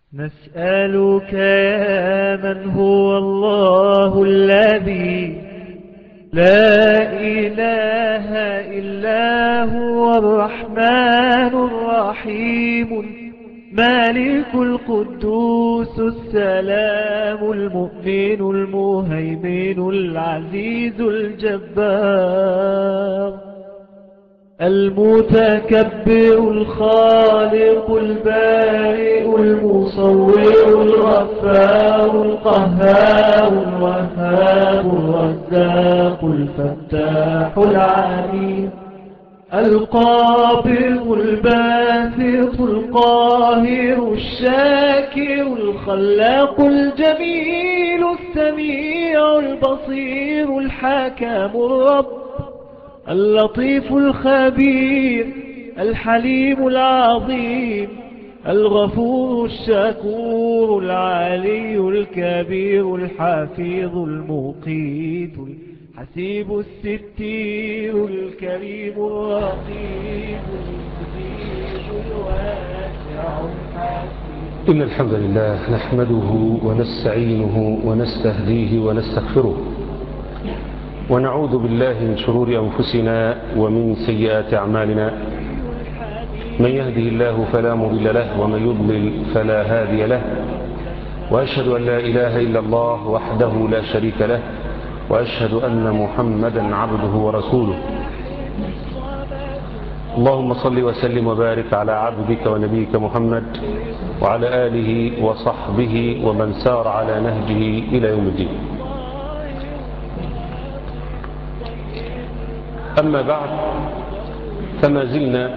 نسألك يا من هو الله الذي لا إله إلا هو الرحمن الرحيم مالك القدوس السلام المؤمن المهيمن العزيز الجبار المتكبر الخالق البارئ المصور الغفار القهار الوهاب الرزاق الفتاح العليم القابض الباسط القاهر الشاكر الخلاق الجميل السميع البصير الحكم الرب اللطيف الخبير الحليم العظيم الغفور الشكور العلي الكبير الحفيظ المقيت الحسيب الستير الكريم الرقيب المجيب الواسع الحكيم إن الحمد لله نحمده ونستعينه ونستهديه ونستغفره ونعوذ بالله من شرور أنفسنا ومن سيئات أعمالنا من يهده الله فلا مضل له ومن يضلل فلا هادي له وأشهد أن لا إله إلا الله وحده لا شريك له وأشهد أن محمدا عبده ورسوله اللهم صل وسلم وبارك على عبدك ونبيك محمد وعلى آله وصحبه ومن سار على نهجه إلى يوم الدين أما بعد فما زلنا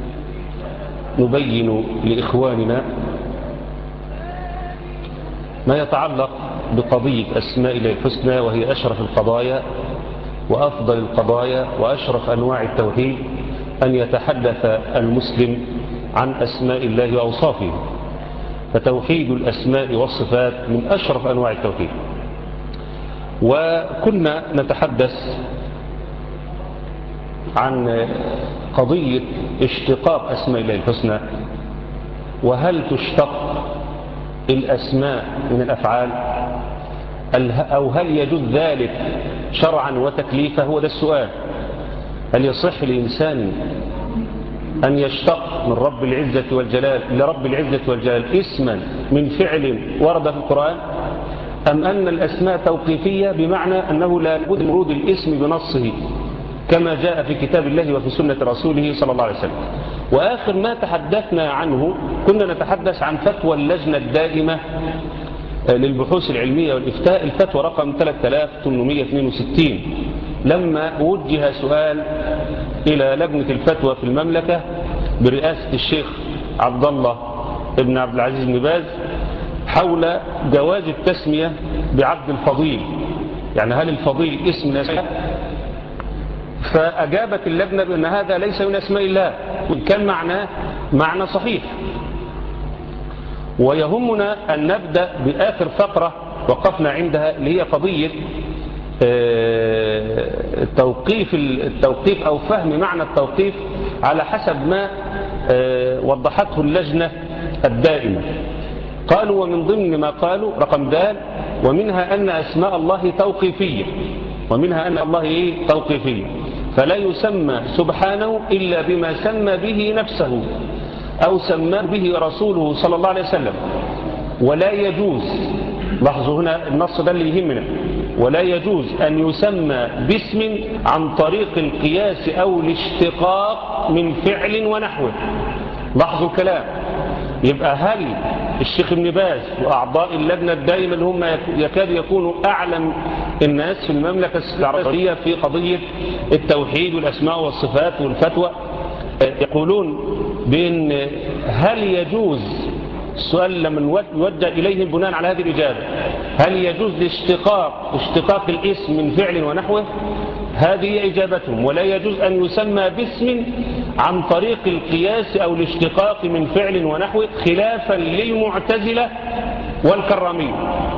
نبين لإخواننا ما يتعلق بقضية أسماء الله الحسنى وهي أشرف القضايا وأفضل القضايا وأشرف أنواع التوحيد أن يتحدث المسلم عن أسماء الله وأوصافه فتوحيد الأسماء والصفات من أشرف أنواع التوحيد وكنا نتحدث عن قضية اشتقاق أسماء الله الحسنى وهل تشتق الأسماء من الأفعال أو هل يجوز ذلك شرعا وتكليفا هو ده السؤال هل يصح لإنسان أن يشتق من رب العزة والجلال لرب العزة والجلال اسما من فعل ورد في القرآن أم أن الأسماء توقيفية بمعنى أنه لا بد من ورود الاسم بنصه كما جاء في كتاب الله وفي سنة رسوله صلى الله عليه وسلم وآخر ما تحدثنا عنه كنا نتحدث عن فتوى اللجنة الدائمة للبحوث العلمية والإفتاء الفتوى رقم 3862 لما وجه سؤال إلى لجنة الفتوى في المملكة برئاسة الشيخ عبد الله ابن عبد العزيز بن باز حول جواز التسمية بعبد الفضيل يعني هل الفضيل اسم نسبه فأجابت اللجنة بأن هذا ليس من أسماء الله وإن كان معناه معنى صحيح ويهمنا أن نبدأ بآخر فقرة وقفنا عندها اللي هي قضية التوقيف, التوقيف أو فهم معنى التوقيف على حسب ما وضحته اللجنة الدائمة قالوا ومن ضمن ما قالوا رقم دال ومنها أن أسماء الله توقيفية ومنها أن الله إيه توقيفية فلا يسمى سبحانه إلا بما سمى به نفسه أو سمى به رسوله صلى الله عليه وسلم ولا يجوز لاحظوا هنا النص ده اللي يهمنا ولا يجوز أن يسمى باسم عن طريق القياس أو الاشتقاق من فعل ونحوه لاحظوا الكلام يبقى هل الشيخ ابن باز وأعضاء اللجنة الدائمة اللي هم يكاد يكونوا أعلم الناس في المملكة العربية في قضية التوحيد والأسماء والصفات والفتوى يقولون بأن هل يجوز السؤال لما يوجه إليهم بناء على هذه الإجابة هل يجوز الاشتقاق اشتقاق الاسم من فعل ونحوه هذه إجابتهم ولا يجوز أن يسمى باسم عن طريق القياس أو الاشتقاق من فعل ونحوه خلافا للمعتزلة والكرامين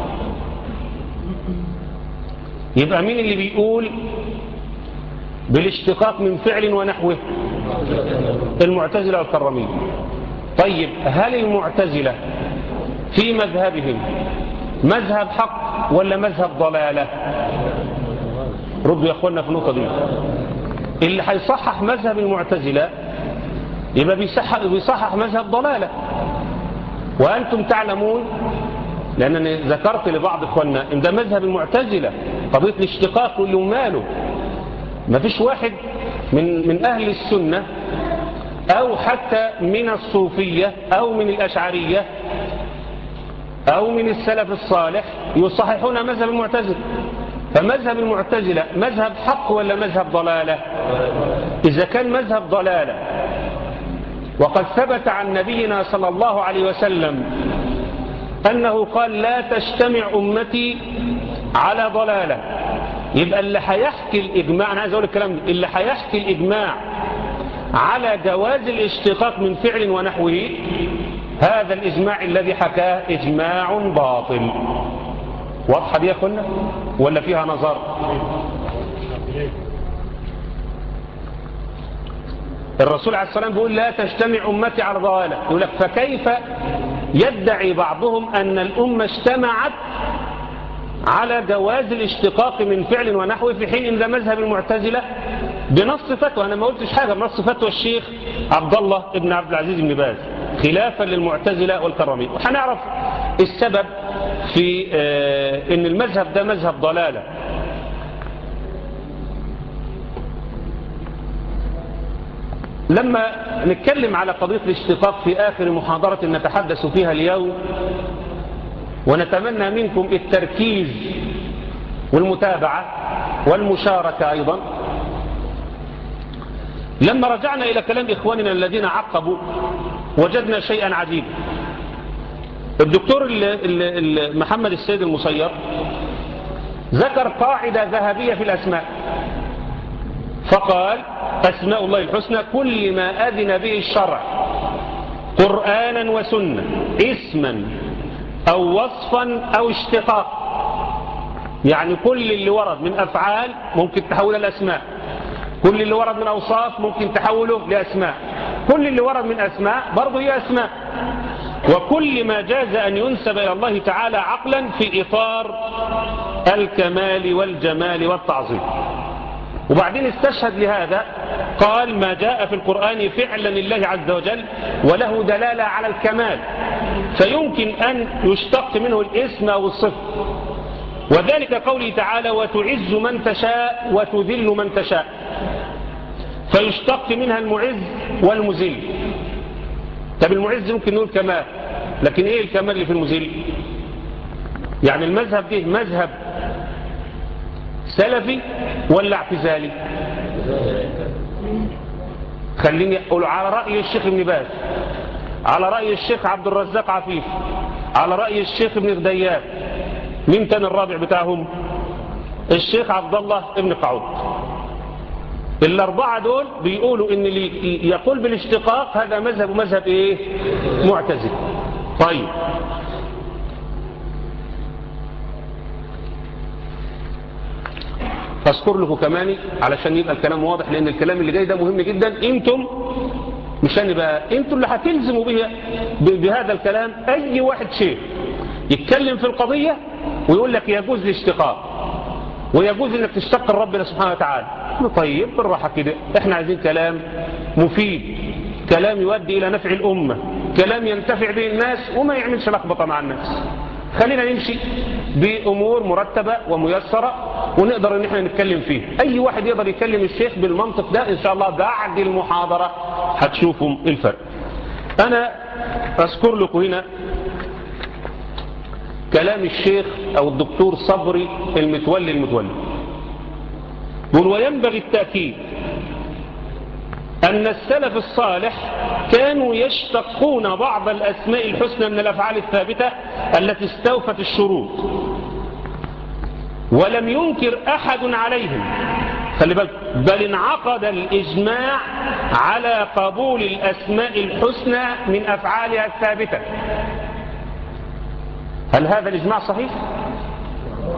يبقى مين اللي بيقول بالاشتقاق من فعل ونحوه المعتزلة والكرامين طيب هل المعتزلة في مذهبهم مذهب حق ولا مذهب ضلالة ردوا يا اخوانا في النقطة دي اللي هيصحح مذهب المعتزلة يبقى بيصحح, بيصحح مذهب ضلالة وأنتم تعلمون لأنني ذكرت لبعض إخواننا إن ده مذهب المعتزلة قضية الاشتقاق واللي ماله ما فيش واحد من, من أهل السنة أو حتى من الصوفية أو من الأشعرية أو من السلف الصالح يصححون مذهب المعتزلة فمذهب المعتزلة مذهب حق ولا مذهب ضلالة إذا كان مذهب ضلالة وقد ثبت عن نبينا صلى الله عليه وسلم أنه قال لا تجتمع أمتي على ضلالة يبقى اللي هيحكي الإجماع أنا عايز أقول الكلام ده اللي هيحكي الإجماع على جواز الاشتقاق من فعل ونحوه هذا الإجماع الذي حكاه إجماع باطل واضحة دي يا أخوانا ولا فيها نظر الرسول عليه السلام بيقول لا تجتمع أمتي على ضلالة يقول لك فكيف يدعي بعضهم أن الأمة اجتمعت على جواز الاشتقاق من فعل ونحوه في حين ان ده مذهب المعتزلة بنص فتوى أنا ما قلتش حاجة بنص فتوى الشيخ عبد الله ابن عبد العزيز بن باز خلافا للمعتزلة والكرامية وهنعرف السبب في آه ان المذهب ده مذهب ضلالة لما نتكلم على قضية الاشتقاق في آخر محاضرة نتحدث فيها اليوم ونتمنى منكم التركيز والمتابعة والمشاركة أيضا لما رجعنا إلى كلام إخواننا الذين عقبوا وجدنا شيئا عجيبا الدكتور ال ال ال محمد السيد المصير ذكر قاعدة ذهبية في الأسماء فقال أسماء الله الحسنى كل ما أذن به الشرع قرآنا وسنة اسما أو وصفا أو اشتقاق يعني كل اللي ورد من أفعال ممكن تحولها لأسماء كل اللي ورد من أوصاف ممكن تحوله لأسماء كل اللي ورد من أسماء برضه هي أسماء وكل ما جاز أن ينسب إلى الله تعالى عقلا في إطار الكمال والجمال والتعظيم وبعدين استشهد لهذا قال ما جاء في القرآن فعلا لله عز وجل وله دلالة على الكمال فيمكن أن يشتق منه الاسم أو الصفر وذلك قوله تعالى وتعز من تشاء وتذل من تشاء فيشتق منها المعز والمذل طب المعز ممكن نقول كمال لكن ايه الكمال اللي في المذل يعني المذهب ده مذهب سلفي ولا اعتزالي خليني اقول على رأي الشيخ ابن باز على رأي الشيخ عبد الرزاق عفيف على رأي الشيخ ابن غديان مين كان الرابع بتاعهم الشيخ عبد الله ابن قعود الأربعة دول بيقولوا إن اللي يقول بالاشتقاق هذا مذهب مذهب إيه معتزل طيب أذكر له كمان علشان يبقى الكلام واضح لأن الكلام اللي جاي ده مهم جدا أنتم مشان يبقى أنتم اللي هتلزموا بها بهذا الكلام أي واحد شيء يتكلم في القضية ويقول لك يجوز الاشتقاق ويجوز انك تشتق ربنا سبحانه وتعالى طيب بالراحة كده احنا عايزين كلام مفيد كلام يؤدي الى نفع الامة كلام ينتفع به الناس وما يعملش لخبطة مع الناس خلينا نمشي بامور مرتبة وميسرة ونقدر ان احنا نتكلم فيه اي واحد يقدر يكلم الشيخ بالمنطق ده ان شاء الله بعد المحاضرة هتشوفوا الفرق انا اذكر لكم هنا كلام الشيخ أو الدكتور صبري المتولي المتولي قل وينبغي التأكيد أن السلف الصالح كانوا يشتقون بعض الأسماء الحسنى من الأفعال الثابتة التي استوفت الشروط ولم ينكر أحد عليهم خلي بالك بل انعقد الإجماع على قبول الأسماء الحسنى من أفعالها الثابتة هل هذا الإجماع صحيح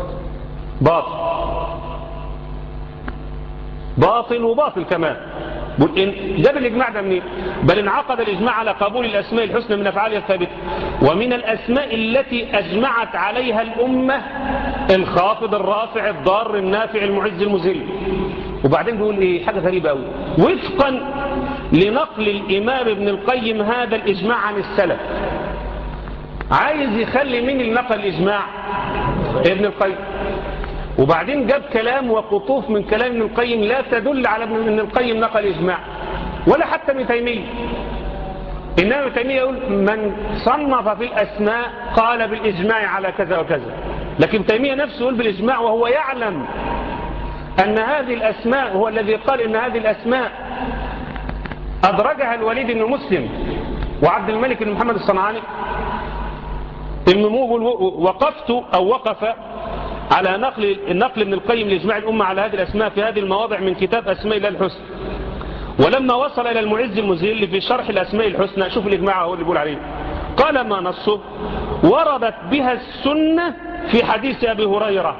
باطل باطل وباطل كمان بل إن جاب الإجماع ده منين بل انعقد الإجماع على قبول الأسماء الحسنى من أفعالها الثابتة ومن الأسماء التي أجمعت عليها الأمة الخافض الرافع الضار النافع المعز المذل وبعدين بيقول إيه حاجة غريبة أوي وفقا لنقل الإمام ابن القيم هذا الإجماع عن السلف عايز يخلي مين اللي نقل الإجماع ابن القيم وبعدين جاب كلام وقطوف من كلام ابن القيم لا تدل على ابن القيم نقل إجماع ولا حتى ابن تيمية إنما ابن تيمية يقول من صنف في الأسماء قال بالإجماع على كذا وكذا لكن تيمية نفسه يقول بالإجماع وهو يعلم أن هذه الأسماء هو الذي قال إن هذه الأسماء أدرجها الوليد بن مسلم وعبد الملك بن محمد الصنعاني المموج وقفت أو وقف على نقل النقل من القيم لإجماع الأمة على هذه الأسماء في هذه المواضع من كتاب أسماء الله الحسنى ولما وصل إلى المعز المزيل في شرح الأسماء الحسنى شوف الإجماع هو اللي بيقول عليه قال ما نصه وردت بها السنة في حديث أبي هريرة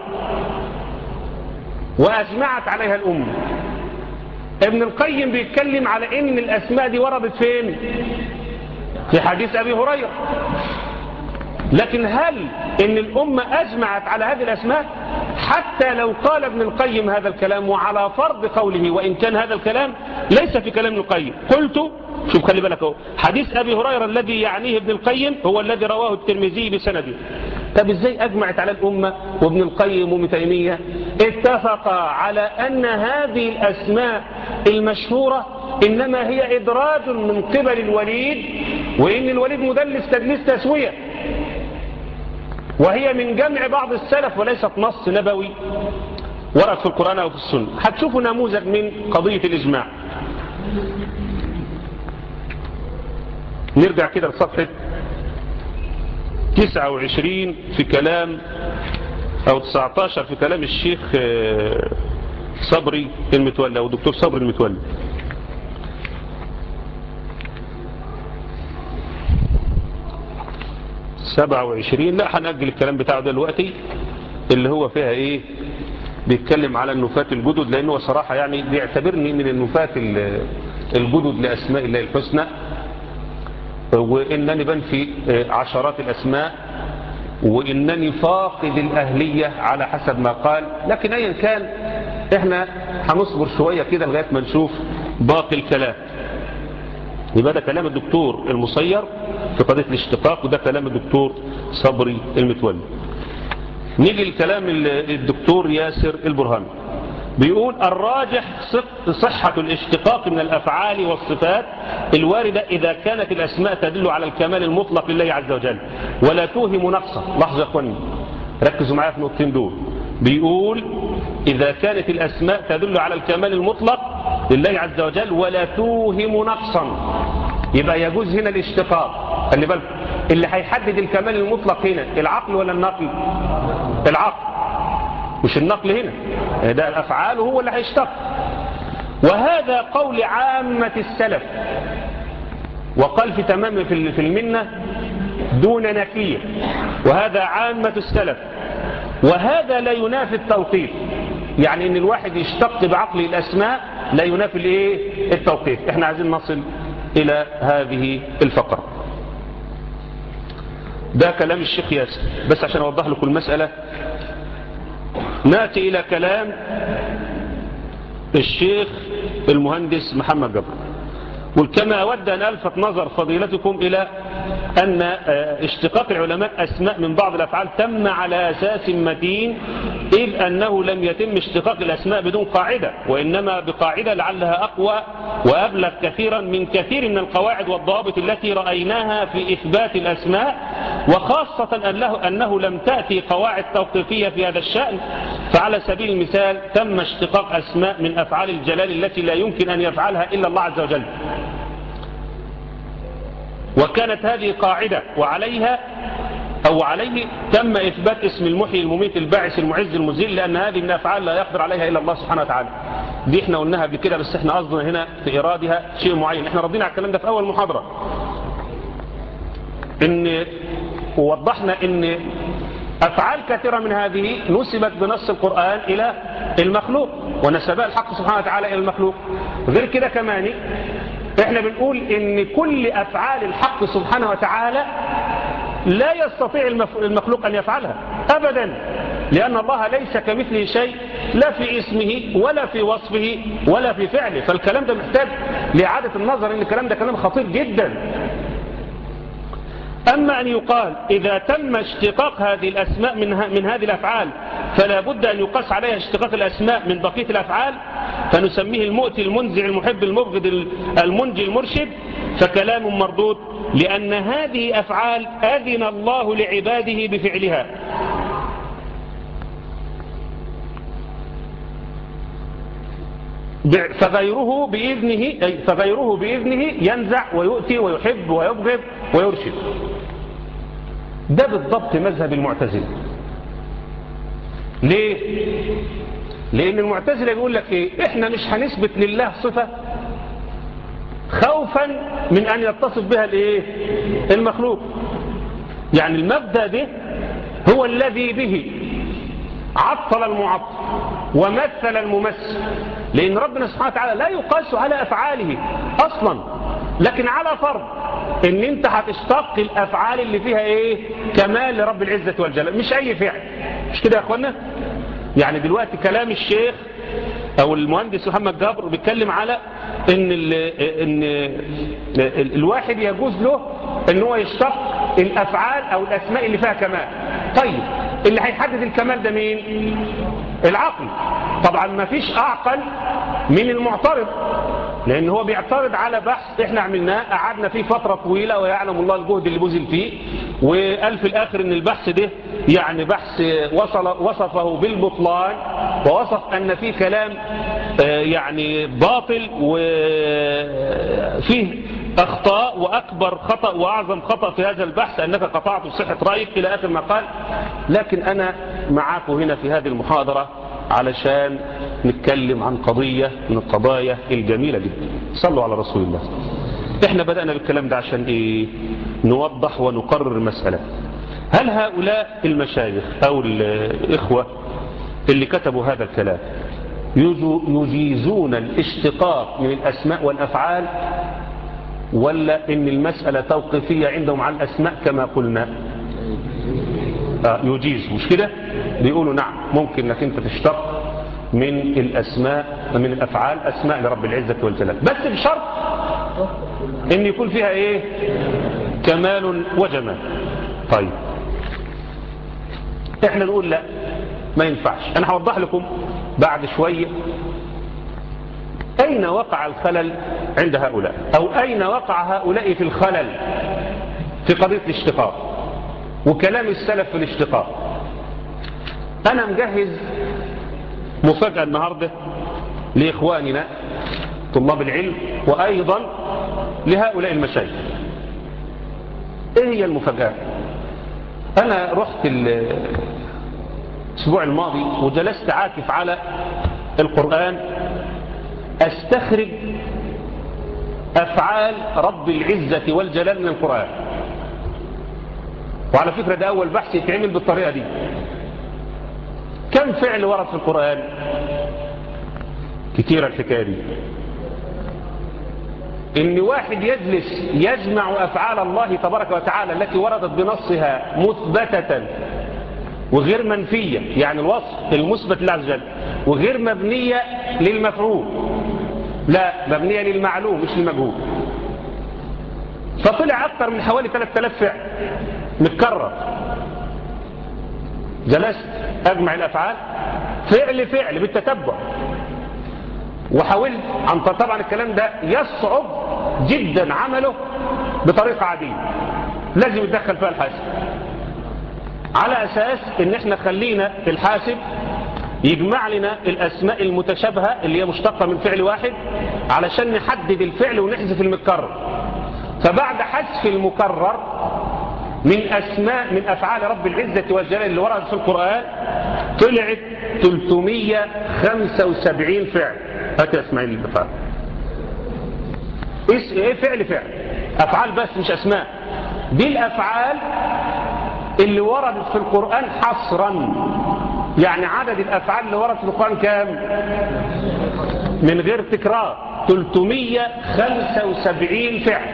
وأجمعت عليها الأمة ابن القيم بيتكلم على ان الاسماء دي وردت فين في حديث ابي هريره لكن هل ان الامه اجمعت على هذه الاسماء حتى لو قال ابن القيم هذا الكلام وعلى فرض قوله وان كان هذا الكلام ليس في كلام ابن القيم قلت شوف خلي بالك اهو حديث ابي هريره الذي يعنيه ابن القيم هو الذي رواه الترمذي بسنده طب ازاي اجمعت على الامه وابن القيم وابن تيميه اتفقا على ان هذه الاسماء المشهوره انما هي ادراج من قبل الوليد وان الوليد مدلس تدليس تسويه وهي من جمع بعض السلف وليست نص نبوي ورد في القرآن أو في السنة هتشوفوا نموذج من قضية الإجماع نرجع كده لصفحة 29 في كلام أو 19 في كلام الشيخ صبري المتولى أو دكتور صبري المتولى سبعة وعشرين لا هنأجل الكلام بتاعه دلوقتي اللي هو فيها ايه بيتكلم على النفاة الجدد لانه صراحة يعني بيعتبرني من النفاة الجدد لأسماء الله الحسنى وإنني بنفي عشرات الأسماء وإنني فاقد الأهلية على حسب ما قال لكن أيا كان احنا هنصبر شوية كده لغاية ما نشوف باقي الكلام يبقى ده كلام الدكتور المصير في قضية الاشتقاق وده كلام الدكتور صبري المتولي نيجي لكلام الدكتور ياسر البرهاني بيقول الراجح صحة الاشتقاق من الأفعال والصفات الواردة إذا كانت الأسماء تدل على الكمال المطلق لله عز وجل ولا توهم نقصا لحظة يا أخواني ركزوا معايا في النقطتين دول بيقول إذا كانت الأسماء تدل على الكمال المطلق لله عز وجل ولا توهم نقصا يبقى يجوز هنا الاشتقاق خلي بالك اللي هيحدد الكمال المطلق هنا العقل ولا النقل العقل مش النقل هنا ده الأفعال هو اللي هيشتق وهذا قول عامة السلف وقال في تمام في المنة دون نكير وهذا عامة السلف وهذا لا ينافي التوقيف يعني ان الواحد يشتق بعقل الأسماء لا ينافي الايه التوقيف احنا عايزين نصل الى هذه الفقرة ده كلام الشيخ ياسر بس عشان اوضح لكم المسألة ناتي الى كلام الشيخ المهندس محمد جبر وكما أود أن ألفت نظر فضيلتكم إلى أن اشتقاق العلماء أسماء من بعض الأفعال تم على أساس متين إذ أنه لم يتم اشتقاق الأسماء بدون قاعدة وإنما بقاعدة لعلها أقوى وأبلغ كثيرا من كثير من القواعد والضوابط التي رأيناها في إثبات الأسماء وخاصة أنه, أنه لم تأتي قواعد توقيفية في هذا الشأن فعلى سبيل المثال تم اشتقاق أسماء من أفعال الجلال التي لا يمكن أن يفعلها إلا الله عز وجل وكانت هذه قاعدة وعليها أو عليه تم إثبات اسم المحيي المميت الباعث المعز المذل لأن هذه من أفعال لا يقدر عليها إلا الله سبحانه وتعالى دي احنا قلناها قبل كده بس احنا قصدنا هنا في إرادها شيء معين احنا ردينا على الكلام ده في أول محاضرة ان ووضحنا ان أفعال كثيرة من هذه نسبت بنص القرآن إلى المخلوق ونسبها الحق سبحانه وتعالى إلى المخلوق غير كده كمان احنا بنقول ان كل أفعال الحق سبحانه وتعالى لا يستطيع المخلوق أن يفعلها أبدا لأن الله ليس كمثله شيء لا في اسمه ولا في وصفه ولا في فعله فالكلام ده محتاج لإعادة النظر إن الكلام ده كلام خطير جدا أما أن يقال إذا تم اشتقاق هذه الأسماء من, من هذه الأفعال فلا بد أن يقاس عليها اشتقاق الأسماء من بقية الأفعال فنسميه المؤتي المنزع المحب المبغض المنجي المرشد فكلام مردود لأن هذه أفعال أذن الله لعباده بفعلها فغيره بإذنه أي فغيره بإذنه ينزع ويؤتي ويحب ويبغض ويرشد ده بالضبط مذهب المعتزلة ليه لأن المعتزلة بيقول لك إيه إحنا مش هنثبت لله صفة خوفا من أن يتصف بها الإيه المخلوق يعني المبدأ ده هو الذي به عطل المعطل ومثل الممثل لأن ربنا سبحانه وتعالى لا يقاس على أفعاله أصلا لكن على فرض ان انت هتشتق الافعال اللي فيها ايه كمال لرب العزة والجلال مش اي فعل مش كده يا اخوانا يعني دلوقتي كلام الشيخ او المهندس محمد جابر بيتكلم على ان, ال إن ال الواحد يجوز له ان هو يشتق الافعال او الاسماء اللي فيها كمال طيب اللي هيحدد الكمال ده مين العقل طبعا ما فيش اعقل من المعترض لان هو بيعترض على بحث احنا عملناه قعدنا فيه فترة طويلة ويعلم الله الجهد اللي بذل فيه وقال في الاخر ان البحث ده يعني بحث وصل وصفه بالبطلان ووصف ان فيه كلام يعني باطل وفيه أخطاء وأكبر خطأ وأعظم خطأ في هذا البحث أنك قطعت صحة رأيك إلى آخر ما قال لكن أنا معاكم هنا في هذه المحاضرة علشان نتكلم عن قضية من القضايا الجميلة جدا صلوا على رسول الله احنا بدأنا بالكلام ده عشان ايه نوضح ونقرر المسألة هل هؤلاء المشايخ أو الإخوة اللي كتبوا هذا الكلام يجيزون الاشتقاق من الأسماء والأفعال ولا ان المسألة توقيفية عندهم على الأسماء كما قلنا آه يجيز مش كده بيقولوا نعم ممكن انك انت تشتق من الأسماء من الأفعال أسماء لرب العزة والجلال بس بشرط ان يكون فيها ايه كمال وجمال طيب احنا نقول لا ما ينفعش انا هوضح لكم بعد شوية أين وقع الخلل عند هؤلاء أو أين وقع هؤلاء في الخلل في قضية الاشتقاق وكلام السلف في الاشتقاق أنا مجهز مفاجأة النهاردة لإخواننا طلاب العلم وأيضا لهؤلاء المشايخ إيه هي المفاجأة أنا رحت الأسبوع الماضي وجلست عاكف على القرآن استخرج افعال رب العزة والجلال من القرآن وعلى فكرة ده اول بحث يتعمل بالطريقة دي كم فعل ورد في القرآن كتير الحكاية دي ان واحد يجلس يجمع افعال الله تبارك وتعالى التي وردت بنصها مثبتة وغير منفية يعني الوصف المثبت لله عز وجل وغير مبنية للمفعول لا مبنية للمعلوم مش للمجهول فطلع أكثر من حوالي 3000 فعل متكرر جلست أجمع الأفعال فعل فعل بالتتبع وحاولت عن طبعا الكلام ده يصعب جدا عمله بطريقة عادية لازم يتدخل فيها الحاسب على أساس ان احنا خلينا الحاسب يجمع لنا الأسماء المتشابهة اللي هي مشتقة من فعل واحد علشان نحدد الفعل ونحذف المتكرر فبعد حذف المكرر من أسماء من أفعال رب العزة والجلال اللي وردت في القرآن طلعت 375 فعل هات يا اسماعيل البفاء ايه فعل فعل أفعال بس مش أسماء دي الأفعال اللي وردت في القرآن حصرا يعني عدد الأفعال اللي ورد في القرآن كام من غير تكرار 375 فعل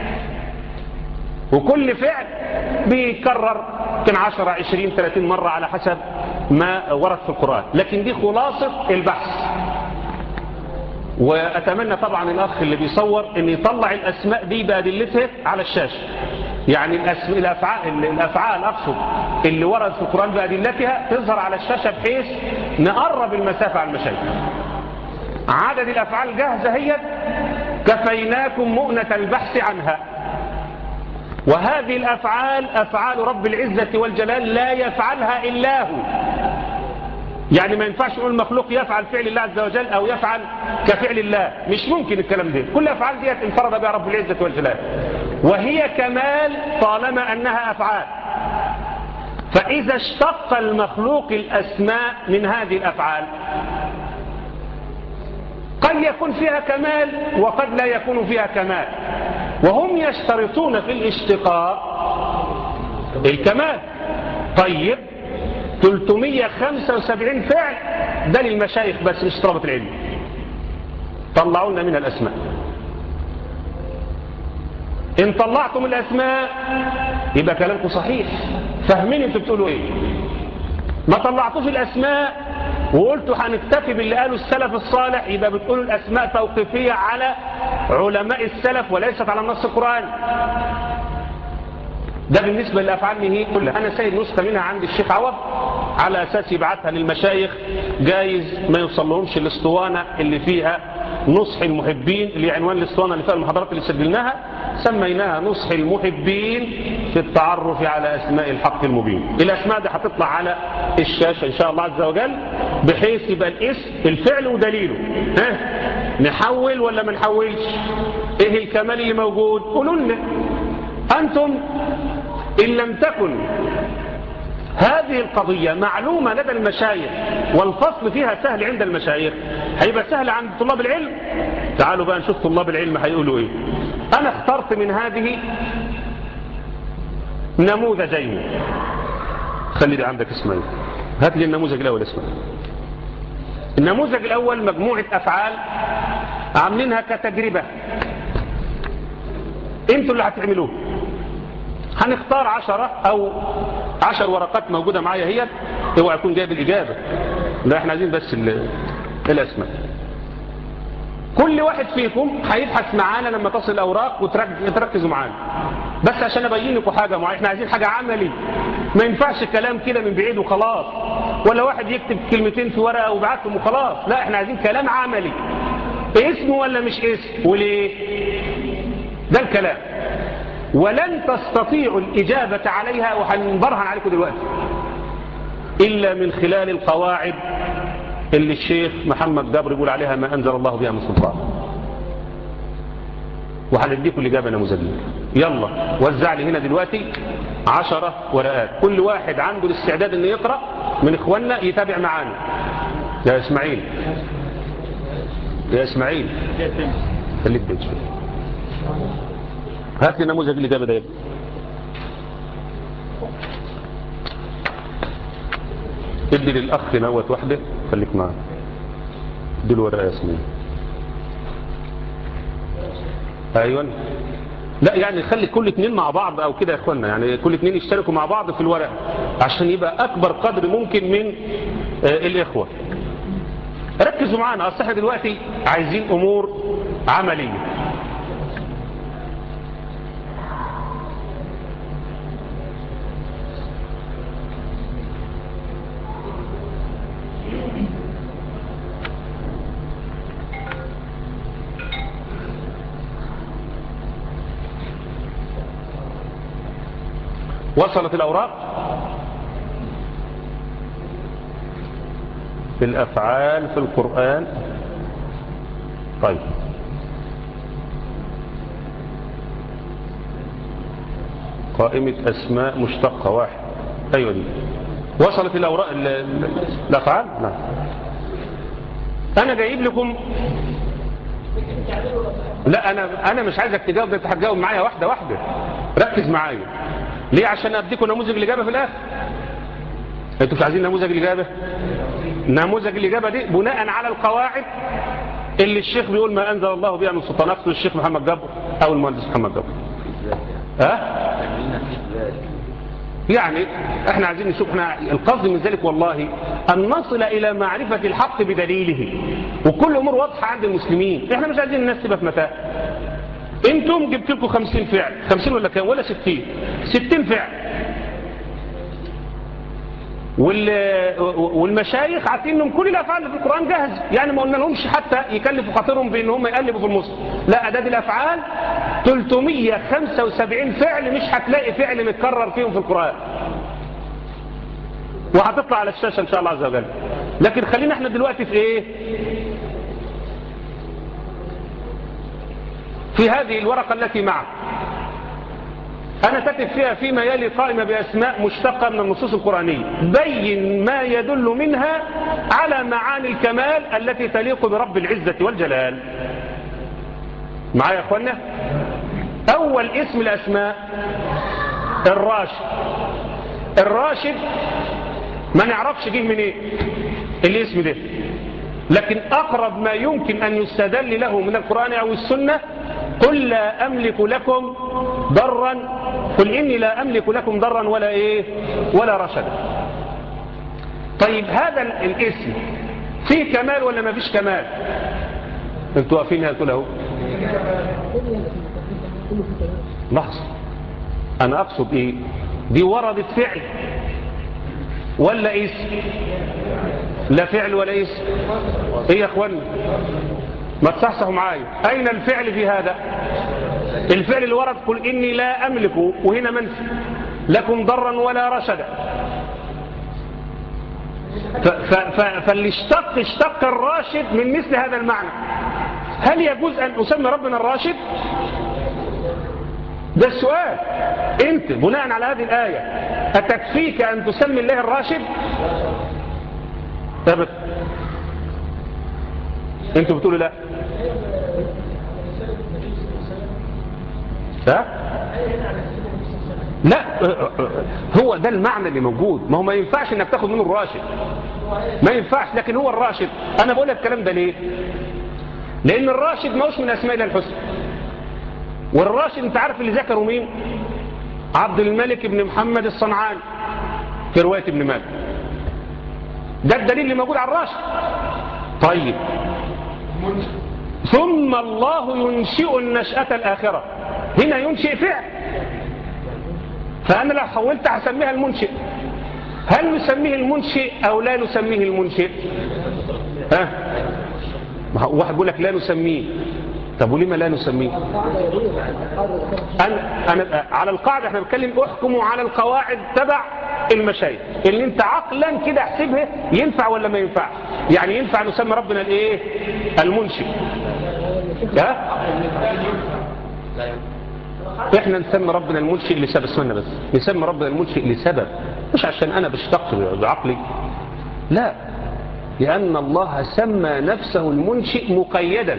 وكل فعل بيكرر يمكن 10 20 30 مرة على حسب ما ورد في القرآن لكن دي خلاصة البحث وأتمنى طبعا الأخ اللي بيصور أن يطلع الأسماء دي بأدلتها على الشاشة يعني الأسماء الأفعال, الأفعال أقصد اللي ورد في القرآن بأدلتها تظهر على الشاشة بحيث نقرب المسافة على المشايخ عدد الأفعال جاهزة هي كفيناكم مؤنة البحث عنها وهذه الأفعال أفعال رب العزة والجلال لا يفعلها إلا هو يعني ما ينفعش نقول المخلوق يفعل فعل الله عز وجل أو يفعل كفعل الله مش ممكن الكلام ده كل أفعال دي انفرد بها رب العزة والجلال وهي كمال طالما أنها أفعال فإذا اشتق المخلوق الأسماء من هذه الأفعال قد يكون فيها كمال وقد لا يكون فيها كمال وهم يشترطون في الاشتقاق الكمال طيب 375 فعل ده للمشايخ بس مش طلبة العلم طلعوا لنا من الأسماء إن طلعتم الأسماء يبقى كلامكم صحيح فاهمين انتوا بتقولوا ايه ما طلعتوش الأسماء وقلتوا هنكتفي باللي قاله السلف الصالح يبقى بتقولوا الأسماء توقيفية على علماء السلف وليست على النص القرآني ده بالنسبة للأفعال هي كلها أنا سيد نسخة منها عند الشيخ عوض على أساس يبعتها للمشايخ جايز ما يوصل لهمش الاسطوانة اللي فيها نصح المحبين اللي عنوان الاسطوانة اللي فيها المحاضرات اللي سجلناها سميناها نصح المحبين في التعرف على أسماء الحق المبين الأسماء دي هتطلع على الشاشة إن شاء الله عز وجل بحيث يبقى الاسم الفعل ودليله ها نحول ولا ما نحولش ايه الكمال اللي موجود قولوا لنا أنتم إن لم تكن هذه القضية معلومة لدى المشايخ والفصل فيها سهل عند المشايخ هيبقى سهل عند طلاب العلم تعالوا بقى نشوف طلاب العلم هيقولوا ايه انا اخترت من هذه نموذجين خلي دي عندك اسمعي هات لي النموذج الاول اسمع النموذج الاول مجموعة افعال عاملينها كتجربة انتوا اللي هتعملوه هنختار عشرة او عشر ورقات موجودة معايا هي اوعى يكون جايب الإجابة لا احنا عايزين بس الاسماء كل واحد فيكم هيبحث معانا لما تصل الأوراق وتركزوا معانا بس عشان أبين لكم حاجة معينة احنا عايزين حاجة عملي ما ينفعش كلام كده من بعيد وخلاص ولا واحد يكتب كلمتين في ورقة ويبعتهم وخلاص لا احنا عايزين كلام عملي اسمه ولا مش اسم وليه ده الكلام ولن تستطيعوا الإجابة عليها وهنبرهن عليكم دلوقتي إلا من خلال القواعد اللي الشيخ محمد جابر يقول عليها ما أنزل الله بها من سلطان وهنديكم الإجابة نموذجية يلا وزع لي هنا دلوقتي عشرة ورقات كل واحد عنده الاستعداد انه يقرأ من إخواننا يتابع معانا يا إسماعيل يا إسماعيل خليك بيت هات لي نموذج الإجابة ده ادي للأخ نوت واحدة خليك معاه ادي له ورقة ياسمين أيوة لا يعني خلي كل اتنين مع بعض أو كده يا إخوانا يعني كل اتنين يشتركوا مع بعض في الورقة عشان يبقى أكبر قدر ممكن من آه الإخوة ركزوا معانا أصل احنا دلوقتي عايزين أمور عملية وصلت الأوراق في الأفعال في القرآن طيب قائمة أسماء مشتقة واحد أيوة دي وصلت الأوراق الأفعال نعم أنا جايب لكم لا أنا أنا مش عايزك تجاوب أنت هتجاوب معايا واحدة واحدة ركز معايا ليه عشان أديكم نموذج الإجابة في الآخر انتوا مش عايزين نموذج الإجابة نموذج الإجابة دي بناء على القواعد اللي الشيخ بيقول ما أنزل الله بها من سلطان أقصد الشيخ محمد جابر أو المهندس محمد جابر ها يعني احنا عايزين نشوف احنا القصد من ذلك والله ان نصل الى معرفة الحق بدليله وكل امور واضحة عند المسلمين احنا مش عايزين الناس تبقى في متاع انتم جبت لكم 50 فعل 50 ولا كام ولا 60 60 فعل وال... والمشايخ عارفين انهم كل الافعال اللي في القران جاهزه يعني ما قلنا لهمش حتى يكلفوا خاطرهم بان هم يقلبوا في المصحف لا اعداد الافعال 375 فعل مش هتلاقي فعل متكرر فيهم في القران وهتطلع على الشاشه ان شاء الله عز وجل لكن خلينا احنا دلوقتي في ايه في هذه الورقه التي معك أنا كاتب فيها فيما يلي قائمة بأسماء مشتقة من النصوص القرآنية بين ما يدل منها على معاني الكمال التي تليق برب العزة والجلال معايا يا أخوانا أول اسم الأسماء الراشد الراشد ما نعرفش جه من ايه الاسم ده لكن أقرب ما يمكن أن يستدل له من القرآن أو السنة قل لا أملك لكم ضرا قل إني لا أملك لكم ضرا ولا إيه ولا رشدا طيب هذا الاسم فيه كمال ولا ما فيش كمال انتوا واقفين هاتوا له لحظة أنا أقصد إيه دي وردت فعل ولا اسم لا فعل ولا اسم ايه يا اخوانا ما تصحصحوا معايا اين الفعل في هذا الفعل اللي ورد قل اني لا املك وهنا منفي لكم ضرا ولا رشدا فاللي اشتق اشتق الراشد من مثل هذا المعنى هل يجوز ان اسمي ربنا الراشد ده السؤال انت بناء على هذه الآية أتكفيك أن تسمي الله الراشد ثابت انتوا بتقولوا لا ها لا هو ده المعنى اللي موجود ما هو ما ينفعش انك تاخد منه الراشد ما ينفعش لكن هو الراشد انا بقول لك الكلام ده ليه لان الراشد ما هوش من اسماء الله الحسنى والراشد انت عارف اللي ذكروا مين عبد الملك بن محمد الصنعاني في رواية ابن مالك ده الدليل اللي موجود على الراشد طيب ثم الله ينشئ النشأة الآخرة هنا ينشئ فعل فأنا لو حولت هسميها المنشئ هل نسميه المنشئ أو لا نسميه المنشئ ها واحد يقول لك لا نسميه طب ولما لا نسميه أنا, أنا على القاعدة احنا بنتكلم احكموا على القواعد تبع المشايخ اللي انت عقلا كده احسبها ينفع ولا ما ينفع يعني ينفع نسمي ربنا الايه المنشئ ها احنا نسمي ربنا المنشئ لسبب اسمنا بس نسمي ربنا المنشئ لسبب مش عشان انا بشتق بعقلي لا لأن الله سمى نفسه المنشئ مقيدا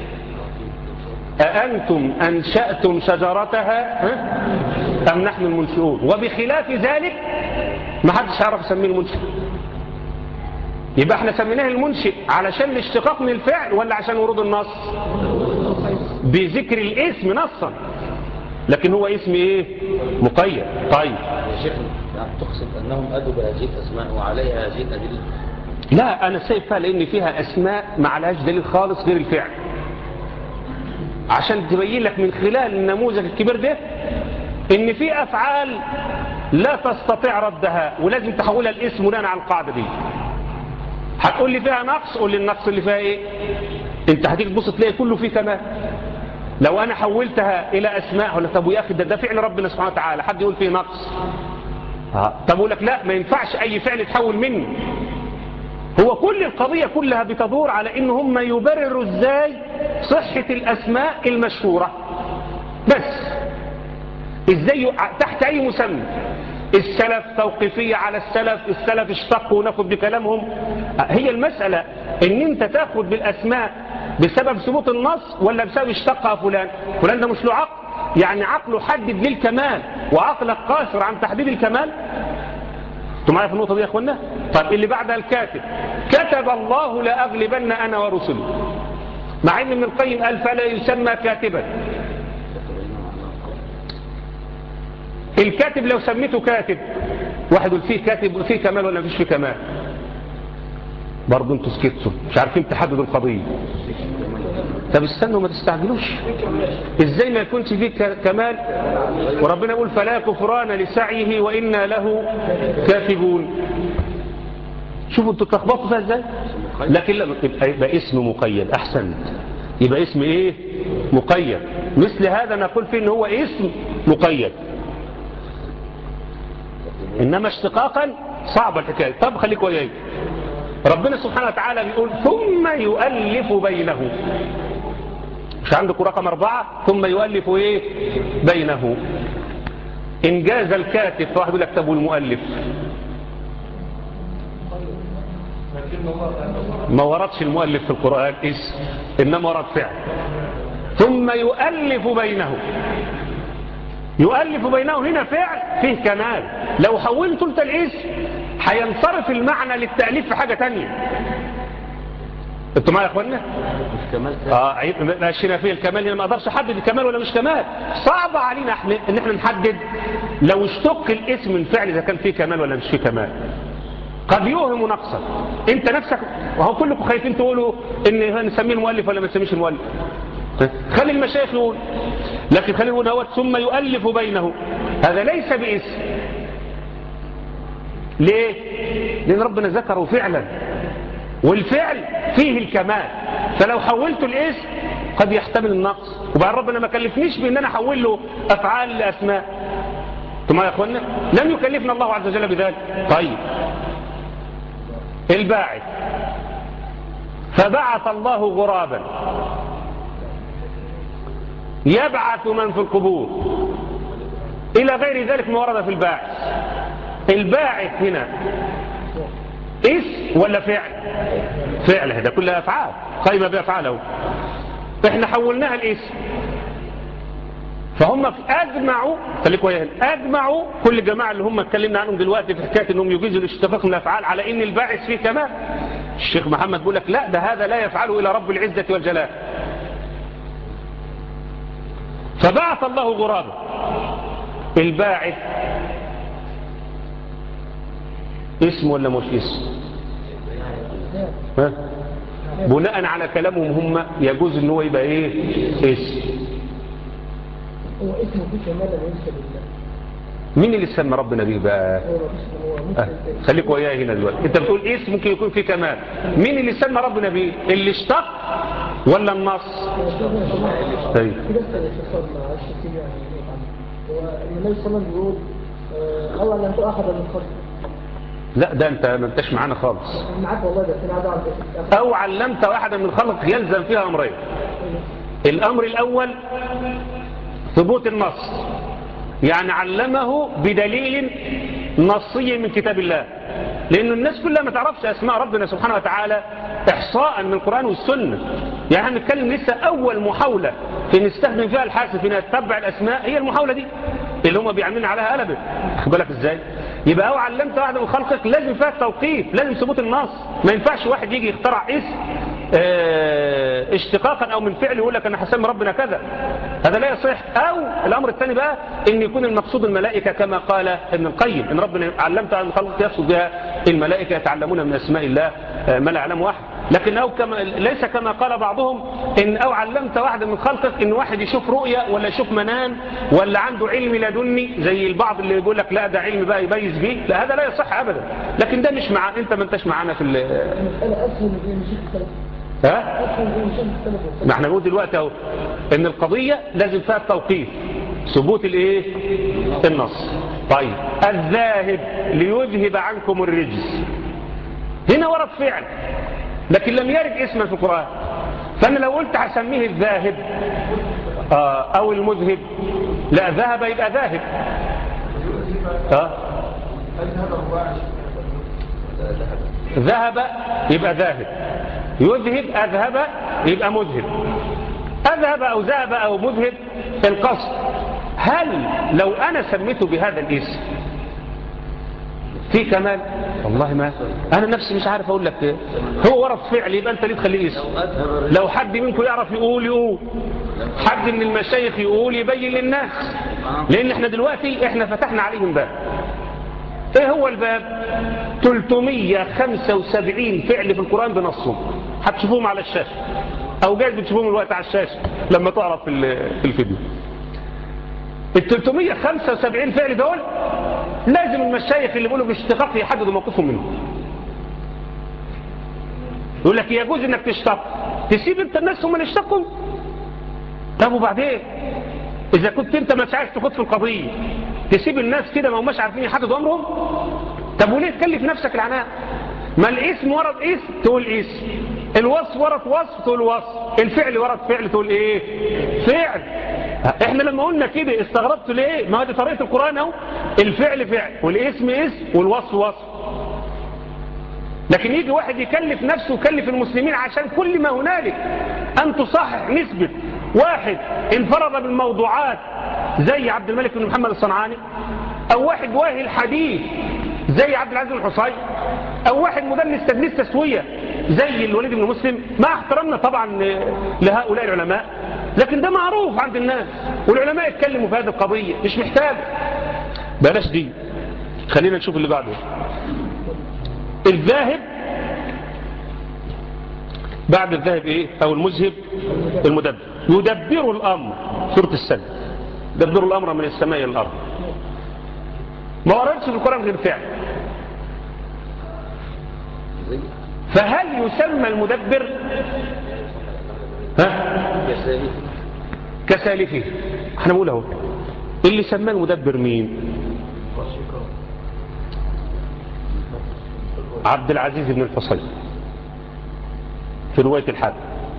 أأنتم أنشأتم شجرتها أم نحن المنشئون وبخلاف ذلك ما حدش يعرف يسميه المنشئ يبقى احنا سميناه المنشئ علشان الاشتقاق من الفعل ولا عشان ورود النص بذكر الاسم نصا لكن هو اسم ايه مقيد طيب يا شيخ تقصد انهم ادوا بهذه الاسماء وعليها هذه الادله لا انا سايبها لان فيها اسماء ما عليهاش دليل خالص غير الفعل عشان تبين لك من خلال النموذج الكبير ده ان في افعال لا تستطيع ردها ولازم تحولها الاسم بناء على القاعده دي هتقول لي فيها نقص قول لي النقص اللي فيها ايه انت هتيجي تبص تلاقي كله فيه كمال لو انا حولتها الى اسماء ولا طب يا اخي ده, ده فعل ربنا سبحانه وتعالى حد يقول فيه نقص طب اقول لك لا ما ينفعش اي فعل يتحول منه هو كل القضية كلها بتدور على ان هم يبرروا ازاي صحة الاسماء المشهورة بس ازاي تحت اي مسمى السلف توقيفية على السلف السلف اشتقوا وناخد بكلامهم هي المسألة ان انت تاخد بالاسماء بسبب ثبوت النص ولا بسبب اشتقها فلان فلان ده مش له عقل يعني عقله حدد للكمال وعقلك قاصر عن تحديد الكمال انتوا معايا في النقطة دي يا اخوانا طيب اللي بعدها الكاتب كتب الله لأغلبن أنا ورسلي مع ان ابن القيم قال فلا يسمى كاتبا الكاتب لو سميته كاتب واحد يقول فيه كاتب فيه كمال ولا مفيش فيه كمال برضه انتوا سكتوا مش عارفين تحددوا القضية طب استنوا ما تستعجلوش ازاي ما يكونش فيه ك- كمال وربنا يقول فلا كفران لسعيه وإنا له كاتبون شوفوا انتوا تلخبطوا فيها ازاي لكن لا يبقى, يبقى اسم مقيد احسنت يبقى اسم ايه مقيد مثل هذا نقول فيه ان هو اسم مقيد انما اشتقاقا صعب الحكايه طب خليك وياي ربنا سبحانه وتعالى بيقول ثم يؤلف بينه مش عندكم رقم أربعة ثم يؤلف إيه بينه إنجاز الكاتب فواحد يقول لك طب والمؤلف ما وردش المؤلف في القرآن اسم إنما ورد فعل ثم يؤلف بينه يؤلف بينه هنا فعل فيه كمال لو حولت انت الاسم هينصرف المعنى للتأليف في حاجة تانية انتوا معايا يا اخوانا مش كمال كامل. اه عيب ماشينا فيه الكمال هنا ما اقدرش احدد الكمال ولا مش كمال صعب علينا احنا ان احنا نحدد لو اشتق الاسم من فعل اذا كان فيه كمال ولا مش فيه كمال قد يوهم نقصا انت نفسك وهو كلكم خايفين تقولوا ان نسميه المؤلف ولا ما نسميش المؤلف خلي المشايخ يقول لكن خلي يقول هو ثم يؤلف بينه هذا ليس باسم ليه لان ربنا ذكره فعلا والفعل فيه الكمال فلو حولت الاسم قد يحتمل النقص وبعد ربنا ما كلفنيش بان انا احول له افعال لاسماء ثم يا اخوانا لم يكلفنا الله عز وجل بذلك طيب الباعث فبعث الله غرابا يبعث من في القبور الى غير ذلك ما ورد في الباعث الباعث هنا اسم ولا فعل فعل هذا كلها افعال قائمه بافعاله احنا حولناها الاسم فهم اجمعوا خليكوا ويانا اجمعوا كل الجماعه اللي هم اتكلمنا عنهم دلوقتي في حكايه انهم يجيزوا الاشتقاق من الافعال على ان الباعث فيه كمال الشيخ محمد بيقول لك لا ده هذا لا يفعله الا رب العزه والجلال فبعث الله غرابا الباعث اسم ولا مش اسم ها؟ بناء على كلامهم هم يجوز ان هو يبقى ايه اسم هو اسمه فيه كمال ليس بالله مين اللي سمى ربنا بيه بقى هو اسمه هو آه، مثل خليك وياي هنا دلوقتي انت بتقول اسم ممكن يكون فيه كمال مين اللي سمى ربنا بيه اللي اشتق ولا النص طيب في بس الاتصال مع الشتيم يعني هو النبي صلى الله عليه وسلم بيقول آه، اوعى ان انتوا احد من خلق لا ده انت ما انتش معانا خالص أنا معاك والله ده انا قاعد اعرف او علمت واحدا من خلقك يلزم فيها امرين الامر الاول ثبوت النص يعني علمه بدليل نصي من كتاب الله لأن الناس كلها ما تعرفش أسماء ربنا سبحانه وتعالى إحصاء من القرآن والسنة يعني احنا بنتكلم لسه أول محاولة في نستخدم فيها الحاسب في نتبع الأسماء هي المحاولة دي اللي هم بيعملين عليها قلبت خد بالك ازاي يبقى هو علمت واحد من خلقك لازم فيها التوقيف لازم ثبوت النص ما ينفعش واحد يجي يخترع اسم اه اشتقاقا او من فعل يقول لك انا هسمي ربنا كذا هذا لا يصح او الامر الثاني بقى ان يكون المقصود الملائكه كما قال ابن القيم ان ربنا علمت عن خلقك يقصد بها الملائكه يتعلمون من اسماء الله اه ما لا يعلمه احد لكن أو كما ليس كما قال بعضهم إن أو علمت واحد من خلقك إن واحد يشوف رؤية ولا يشوف منام ولا عنده علم لدني زي البعض اللي يقول لك لا ده علم بقى يميز بيه لا هذا لا يصح أبدا لكن ده مش مع أنت ما انتش معانا في ال... المسألة أسهل من دي مشيت السلف ها أسهل من مشيت السلف ما احنا نقول دلوقتي اهو ان القضية لازم فيها التوقيف ثبوت الايه النص طيب الذاهب ليذهب عنكم الرجس هنا ورد فعل لكن لم يرد اسما في القرآن فأنا لو قلت هسميه الذاهب آه أو المذهب لا ذهب يبقى ذاهب آه ذهب يبقى ذاهب يذهب أذهب يبقى مذهب أذهب أو ذهب أو مذهب القصد هل لو أنا سميته بهذا الاسم في كمال والله ما انا نفسي مش عارف اقول لك ايه هو ورد فعل يبقى انت ليه تخليه اسم لو أظهر لو حد منكم يعرف يقول يقول حد من المشايخ يقول يبين للناس لان احنا دلوقتي احنا فتحنا عليهم باب ايه هو الباب 375 فعل في القرآن بنصهم هتشوفوهم على الشاشة او جايز بتشوفوهم الوقت على الشاشة لما تعرف في ال- في الفيديو ال 375 فعل دول لازم المشايخ اللي بيقولوا باشتقاق يحددوا موقفهم منه يقول لك يجوز انك تشتق تسيب انت الناس هم اللي اشتقوا طب وبعدين اذا كنت انت مش عايز تخوض في القضيه تسيب الناس كده ما هماش عارفين يحددوا امرهم طب وليه تكلف نفسك العناء ما الاسم ورد اسم تقول اسم الوصف ورد وصف تقول وصف الفعل ورد فعل تقول ايه فعل احنا لما قلنا كده استغربتوا ليه ما دي طريقه القران اهو الفعل فعل والاسم اسم والوصف وصف لكن يجي واحد يكلف نفسه ويكلف المسلمين عشان كل ما هنالك أن تصحح نسبة واحد انفرد بالموضوعات زي عبد الملك بن محمد الصنعاني أو واحد واهي الحديث زي عبد العزيز الحصين أو واحد مدلس تدليس تسوية زي الوليد بن مسلم مع احترامنا طبعا لهؤلاء العلماء لكن ده معروف عند الناس والعلماء يتكلموا في هذه القضية مش محتاج بلاش دي خلينا نشوف اللي بعده الذاهب بعد الذاهب ايه او المذهب المدبر يدبر الامر سورة السجد يدبر الامر من السماء الى الارض ما وردش في القرآن غير فعل زي فهل يسمى المدبر ها كسالي كسالفه احنا بنقول اهو اللي سماه المدبر مين عبد العزيز بن الحصين في رواية الحد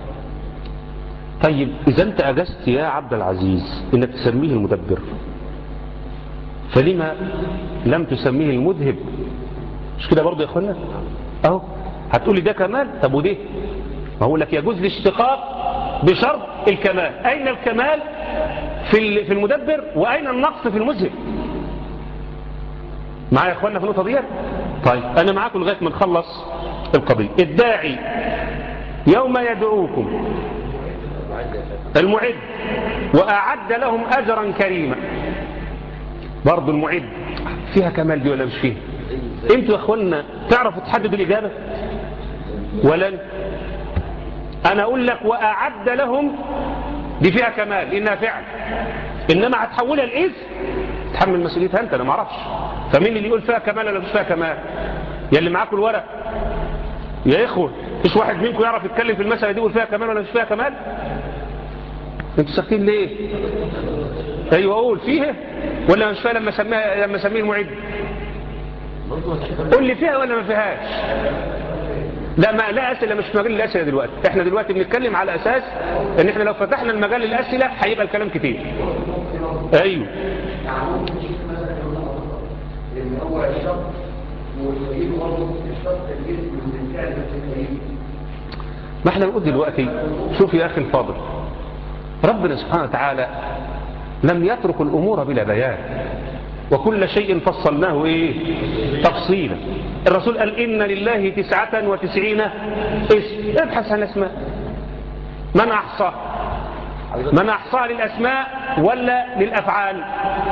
طيب إذا أنت أجزت يا عبد العزيز إنك تسميه المدبر فلما لم تسميه المذهب مش كده برضه يا أخوانا أهو هتقولي ده كمال طب وده ما هو لك يجوز الاشتقاق بشرط الكمال أين الكمال في ال- في المدبر وأين النقص في المذهب معايا يا اخوانا في النقطه ديت طيب انا معاكم لغايه ما نخلص القضيه الداعي يوم يدعوكم المعد واعد لهم اجرا كريما برضه المعد فيها كمال دي ولا مش فيها انتوا يا اخوانا تعرفوا تحددوا الاجابه ولا أنت؟ انا اقول لك واعد لهم دي فيها كمال انها فعل انما هتحولها الاسم تحمل مسؤوليتها انت انا ما اعرفش فمين اللي يقول فيها كمال ولا مش فيها كمال يا اللي معاكم الورق يا اخوه مش واحد منكم يعرف يتكلم في المساله دي يقول فيها كمال ولا مش فيها كمال انتوا ساكتين ليه ايوه اقول فيها ولا مش فيها لما سميها لما سميه المعد قول لي فيها ولا ما فيهاش لا ما لا اسئله مش مجال الاسئله دلوقتي احنا دلوقتي بنتكلم على اساس ان احنا لو فتحنا المجال للاسئله هيبقى الكلام كتير ايوه لان هو الشرط والدليل برضه الشرط الجسم من الفعل الدليل ما احنا نقول دلوقتي شوف يا اخي الفاضل ربنا سبحانه وتعالى لم يترك الامور بلا بيان وكل شيء فصلناه ايه تفصيلا الرسول قال ان لله تسعة وتسعين اسم ابحث عن اسماء من احصى من احصى للاسماء ولا للافعال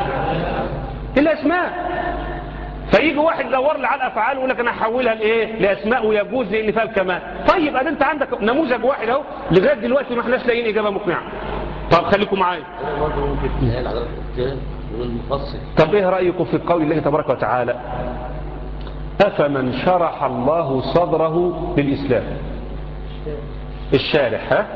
الاسماء فيجي واحد يدور لي على الافعال ويقول لك انا هحولها لايه لاسماء ويجوز لان فيها الكمال طيب ادي انت عندك نموذج واحد اهو لغايه دلوقتي ما احناش لاقيين اجابه مقنعه طب خليكم معايا أنا برضه ممكن تسأل حضرتك قلت والمفصل طب ايه رايكم في قول الله تبارك وتعالى افمن شرح الله صدره للاسلام الشارح ها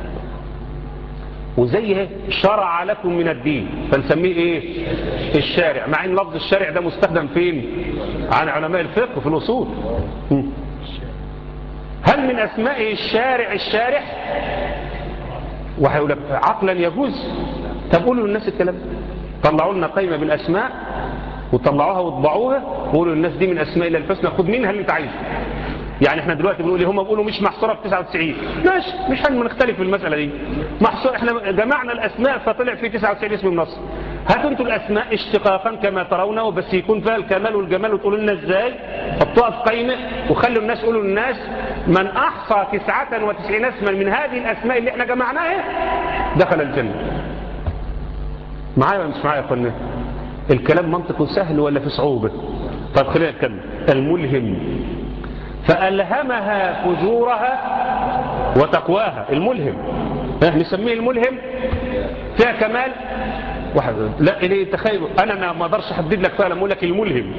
وزي ايه شرع لكم من الدين فنسميه ايه الشارع مع ان لفظ الشارع ده مستخدم فين عن علماء الفقه في الاصول م. هل من اسمائه الشارع الشارح وهيقول لك عقلا يجوز طب قولوا للناس الكلام ده. طلعوا لنا قائمه بالاسماء وطلعوها وطبعوها وقولوا للناس دي من اسماء الله الحسنى خد منها اللي انت عايزه يعني احنا دلوقتي بنقول هم بيقولوا مش محصوره في 99 ماشي مش هنختلف في المساله دي محصور احنا جمعنا الاسماء فطلع في 99 اسم من مصر هاتوا انتوا الاسماء اشتقاقا كما ترونه بس يكون فيها الكمال والجمال وتقولوا لنا ازاي حطوها في قائمه وخلوا الناس يقولوا للناس من احصى 99 اسما من هذه الاسماء اللي احنا جمعناها دخل الجنه معايا ولا مش معايا يا اخوانا الكلام منطقه سهل ولا في صعوبه طب خلينا نكمل الملهم فالهمها فجورها وتقواها الملهم ها، نسميه الملهم فيها كمال واحد لا إليه تخيل أنا ما اقدرش أحدد لك فعلا أقول لك الملهم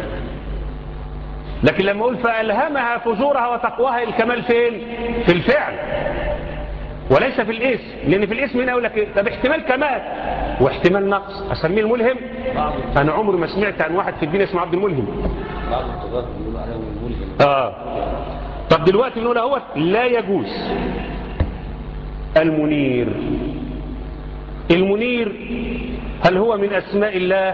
لكن لما أقول فألهمها فجورها وتقواها الكمال فين في الفعل وليس في الاسم لأن في الاسم هنا أقول لك إيه؟ طب احتمال كمال واحتمال نقص أسميه الملهم أنا عمري ما سمعت عن واحد في الدين اسمه عبد الملهم بعض الطغاة بيقولوا عليهم الملهم آه طب دلوقتي بنقول اهوت لا يجوز المنير المنير هل هو من أسماء الله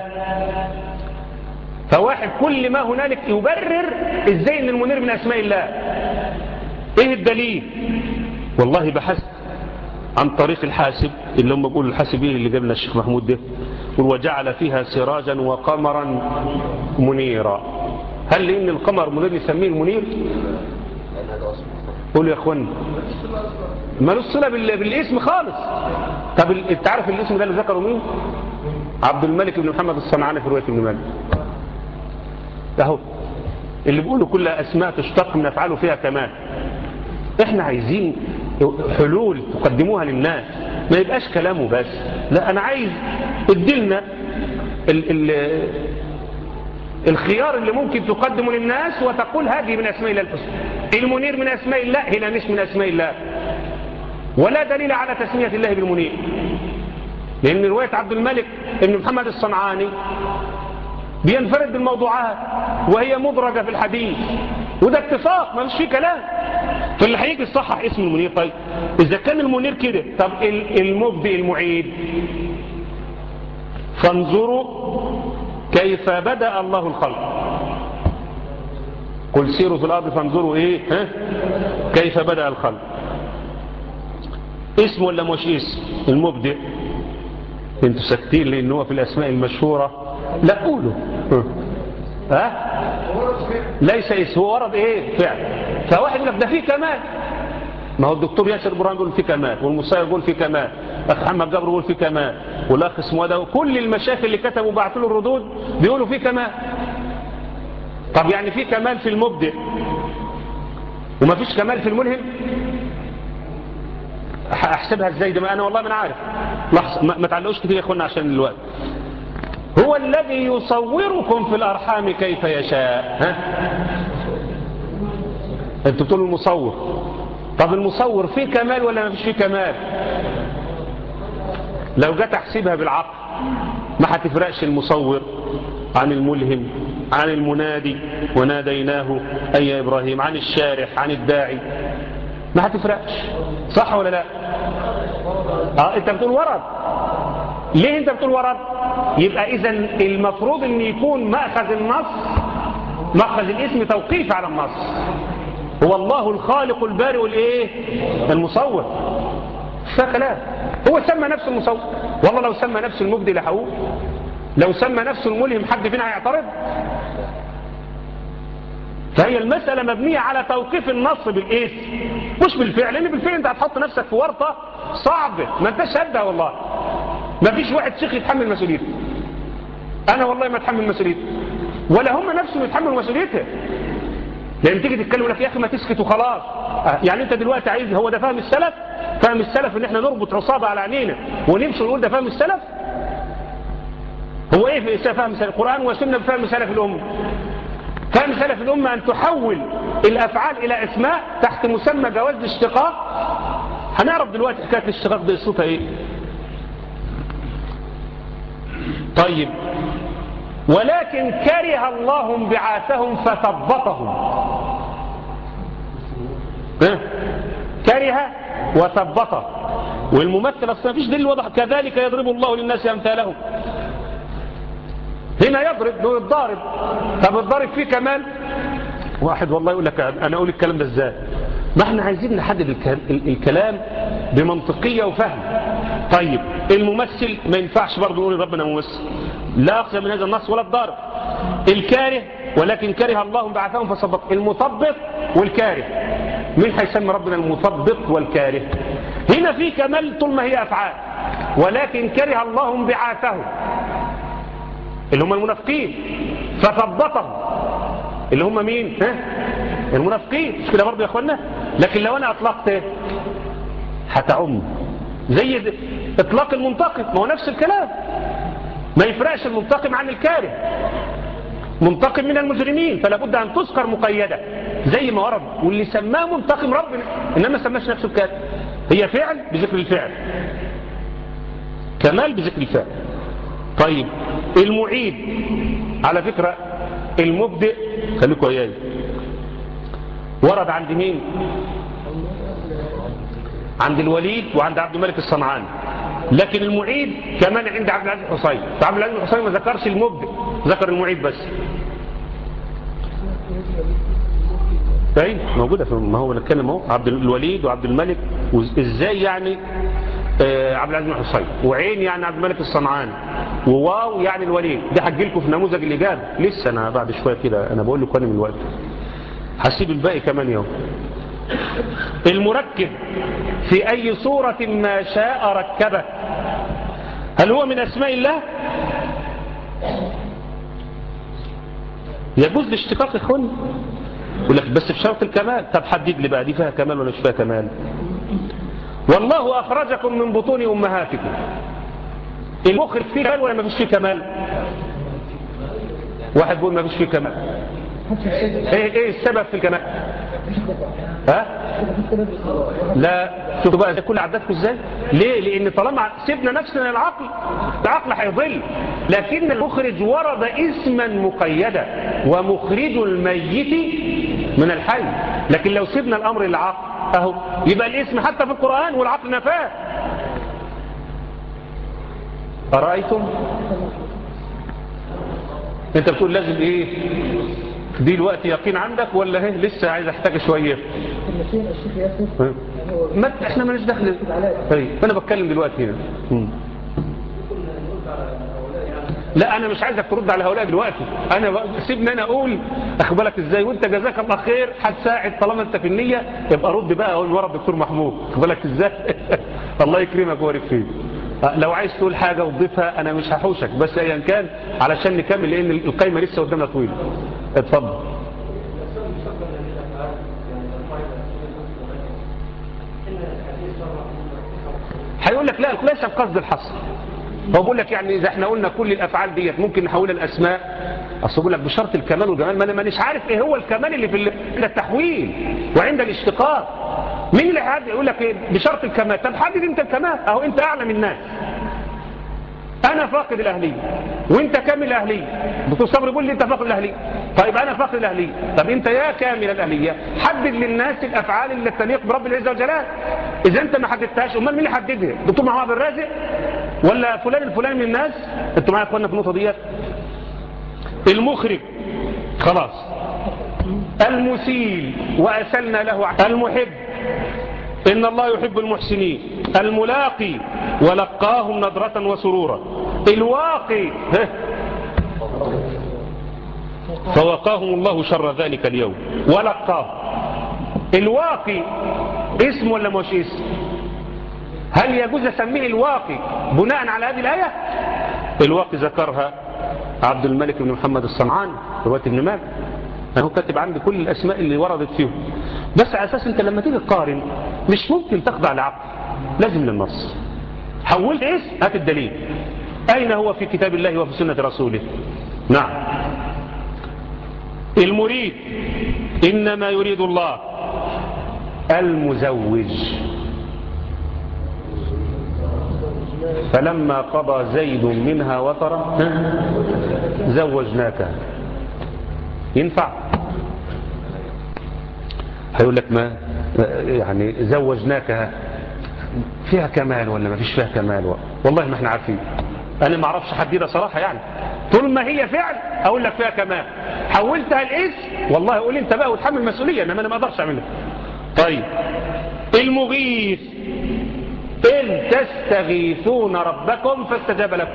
فواحد كل ما هنالك يبرر ازاي ان المنير من أسماء الله ايه الدليل والله بحثت عن طريق الحاسب اللي هم بيقولوا الحاسب ايه اللي جابنا الشيخ محمود ده يقول وجعل فيها سراجا وقمرا منيرا هل لان القمر منير يسميه المنير لأن هذا أصل قولوا يا اخواني مالوش صله بال- بالاسم خالص طب ال- انت عارف الاسم ده اللي ذكره مين عبد الملك بن محمد الصنعاني في روايه ابن مالك اهو اللي بيقولوا كل اسماء تشتق من افعاله فيها كمال احنا عايزين حلول تقدموها للناس ما يبقاش كلامه بس لا انا عايز ادلنا ال ال الخيار اللي ممكن تقدمه للناس وتقول هذه من أسماء الله الحسنى المنير من أسماء الله هنا مش من أسماء الله ولا دليل على تسمية الله بالمنير لأن رواية عبد الملك بن محمد الصنعاني بينفرد بالموضوعات وهي مدرجة في الحديث وده اتفاق ما مش فيه كلام فاللي هيجي يصحح اسم المنير طيب إذا كان المنير كده طب ال- المبدئ المعيد فانظروا كيف بدأ الله الخلق قل سيروا في الأرض فانظروا إيه ها؟ كيف بدأ الخلق اسم ولا مش اسم المبدئ انتوا ساكتين لأن هو في الأسماء المشهورة لا قولوا ها؟ ها ليس اسم هو ورد ايه فعل فواحد يقول لك ده فيه كمال ما هو الدكتور ياسر برهان بيقول فيه كمال والمصير بيقول فيه كمال اخ محمد جبر بيقول فيه كمال والاخ اسمه ده كل المشايخ اللي كتبوا بعتوا له الردود بيقولوا فيه كمال طب يعني فيه كمال في المبدئ وما فيش كمال في الملهم أح- احسبها ازاي ده ما انا والله ما انا عارف لحظه ما, ما تعلقوش كتير يا اخوانا عشان الوقت هو الذي يصوركم في الارحام كيف يشاء ها انتوا بتقولوا المصور طب المصور فيه كمال ولا ما فيش فيه كمال لو جت احسبها بالعقل ما هتفرقش المصور عن الملهم عن المنادي وناديناه أي يا إبراهيم عن الشارح عن الداعي ما هتفرقش صح ولا لا اه انت بتقول ورد ليه انت بتقول ورد يبقى اذا المفروض ان يكون مأخذ النص مأخذ الاسم توقيف على النص هو الله الخالق البارئ الايه المصور ده كلام هو سمى نفسه المصور والله لو سمى نفسه المبدي لحقوق لو سمى نفسه الملهم حد فينا هيعترض فهي المسألة مبنية على توقيف النص بالاسم مش بالفعل لان بالفعل انت هتحط نفسك في ورطة صعبة ما انتش هدها والله ما فيش واحد شيخ يتحمل مسؤوليته انا والله ما اتحمل مسؤوليته ولا هم نفسهم يتحملوا مسؤوليتها لان تيجي تتكلم لك يا اخي ما تسكت وخلاص آه، يعني انت دلوقتي عايز هو ده فهم السلف فهم السلف ان احنا نربط عصابة على عينينا ونمشي ونقول ده فهم السلف هو ايه في فهم سلف القرآن والسنة بفهم سلف الأمة فهم سلف الأمة أن تحول الأفعال إلى أسماء تحت مسمى جواز الاشتقاق هنعرف دلوقتي حكاية الاشتقاق دي صوتها ايه طيب ولكن كره الله انبعاثهم فثبطهم ها؟ كره وثبطه والممثل اصلا مفيش دليل واضح كذلك يضرب الله للناس امثالهم هنا يضرب دول الضارب طب الضارب فيه كمان واحد والله يقول لك انا اقول الكلام ده ازاي ما احنا عايزين نحدد الك- ال- الكلام بمنطقية وفهم طيب الممثل ما ينفعش برضه يقول ربنا ممثل لا أخشى من هذا النص ولا الضارب الكاره ولكن كره الله بعثهم فصدق المثبط والكاره مين هيسمي ربنا المثبط والكاره هنا في كمال طول ما هي أفعال ولكن كره الله انبعاثهم اللي هم المنافقين فثبطهم اللي هم مين ها؟ المنافقين مش كده برضه يا اخوانا لكن لو انا اطلقت إيه؟ هتعم زي د- اطلاق المنتقم ما هو نفس الكلام ما يفرقش المنتقم عن الكاره منتقم من المجرمين فلا بد ان تذكر مقيده زي ما ورد واللي سماه منتقم ربنا انما ما سماش نفسه الكاره هي فعل بذكر الفعل كمال بذكر الفعل طيب المعيد على فكرة المبدئ خليكوا وياي ورد عند مين عند الوليد وعند عبد الملك الصنعاني لكن المعيد كمان عند عبد العزيز الحصين فعبد العزيز الحصين ما ذكرش المبدئ ذكر المعيد بس اي موجودة في ما هو نتكلم اهو عبد الوليد وعبد الملك وازاي يعني آه، عبد العزيز بن حصين وعين يعني عبد الملك الصنعاني وواو يعني الوليد ده هجي لكم في نموذج الاجابه لسه انا بعد شويه كده انا بقول لكم انا من الوقت هسيب الباقي كمان يوم المركب في اي صوره ما شاء ركبه هل هو من اسماء الله يجوز الاشتقاق يا اخواني يقول لك بس بشرط الكمال طب حدد لي بقى دي فيها كمال ولا مش فيها كمال والله أخرجكم من بطون أمهاتكم المخرج فيه كمال ولا ما فيش فيه كمال واحد بيقول ما فيش فيه كمال ايه ايه السبب في الكمال ها لا شوفوا بقى ده كل عداتكم ازاي ليه لان طالما سيبنا نفسنا للعقل العقل هيضل لكن المخرج ورد اسما مقيدا ومخرج الميت من الحي لكن لو سيبنا الامر للعقل اهو يبقى الاسم حتى في القرآن والعقل نفاه أرأيتم انت بتقول لازم ايه دي الوقت يقين عندك ولا ايه لسه عايز احتاج شوية المسيح الشيخ ياسر ها؟ يعني هو ما احنا مالناش دخل طيب انا بتكلم دلوقتي هنا مم. لا انا مش عايزك ترد على هؤلاء دلوقتي انا بق- سيبني انا اقول اخبرك ازاي وانت جزاك الله خير هتساعد طالما انت في النية يبقى رد بقى اقول ورا الدكتور محمود اخبرك ازاي الله يكرمك ويبارك فيك أه، لو عايز تقول حاجة وتضيفها انا مش هحوشك بس ايا كان علشان نكمل لان القايمة لسه قدامنا طويلة اتفضل هيقول لك لا ليس بقصد الحصر هو بيقول لك يعني اذا احنا قلنا كل الافعال ديت ممكن نحولها الاسماء اصل بيقول لك بشرط الكمال والجمال ما انا مانيش عارف ايه هو الكمال اللي في ال- عند التحويل وعند الاشتقاق مين اللي حد يقول لك ايه بشرط الكمال طب حدد انت الكمال اهو انت اعلم الناس انا فاقد الاهليه وانت كامل الاهليه دكتور صبري بيقول لي انت فاقد الاهليه طيب انا فاقد الاهليه طب انت يا كامل الاهليه حدد للناس الافعال اللي تليق برب العزه والجلال اذا انت ما حددتهاش امال مين اللي حددها دكتور محمد عبد الرازق ولا فلان الفلاني من الناس انتوا معايا يا اخوانا في النقطه ديت المخرج خلاص المسيل وأسلنا له ع- المحب إن الله يحب المحسنين الملاقي ولقاهم نضرة وسرورا الواقي ها؟ فوقاهم الله شر ذلك اليوم ولقاهم الواقي اسم ولا مش اسم هل يجوز اسميه الواقي بناء على هذه الآية الواقي ذكرها عبد الملك بن محمد الصنعاني رواية ابن ماجه أنا هو كاتب عندي كل الأسماء اللي وردت فيهم بس على أساس أنت لما تيجي تقارن مش ممكن تخضع لعقل لازم للنص حولت اسم هات الدليل أين هو في كتاب الله وفي سنة رسوله نعم المريد إنما يريد الله المزوج فلما قضى زيد منها وطرا زوجناك ينفع هيقول لك ما يعني زوجناك فيها كمال ولا ما فيش فيها كمال والله ما احنا عارفين انا ما اعرفش حديده صراحه يعني طول ما هي فعل اقول لك فيها كمال حولتها الاسم والله قول انت بقى وتحمل مسؤوليه انما انا ما اقدرش اعملها طيب المغيث إن تستغيثون ربكم فاستجاب لكم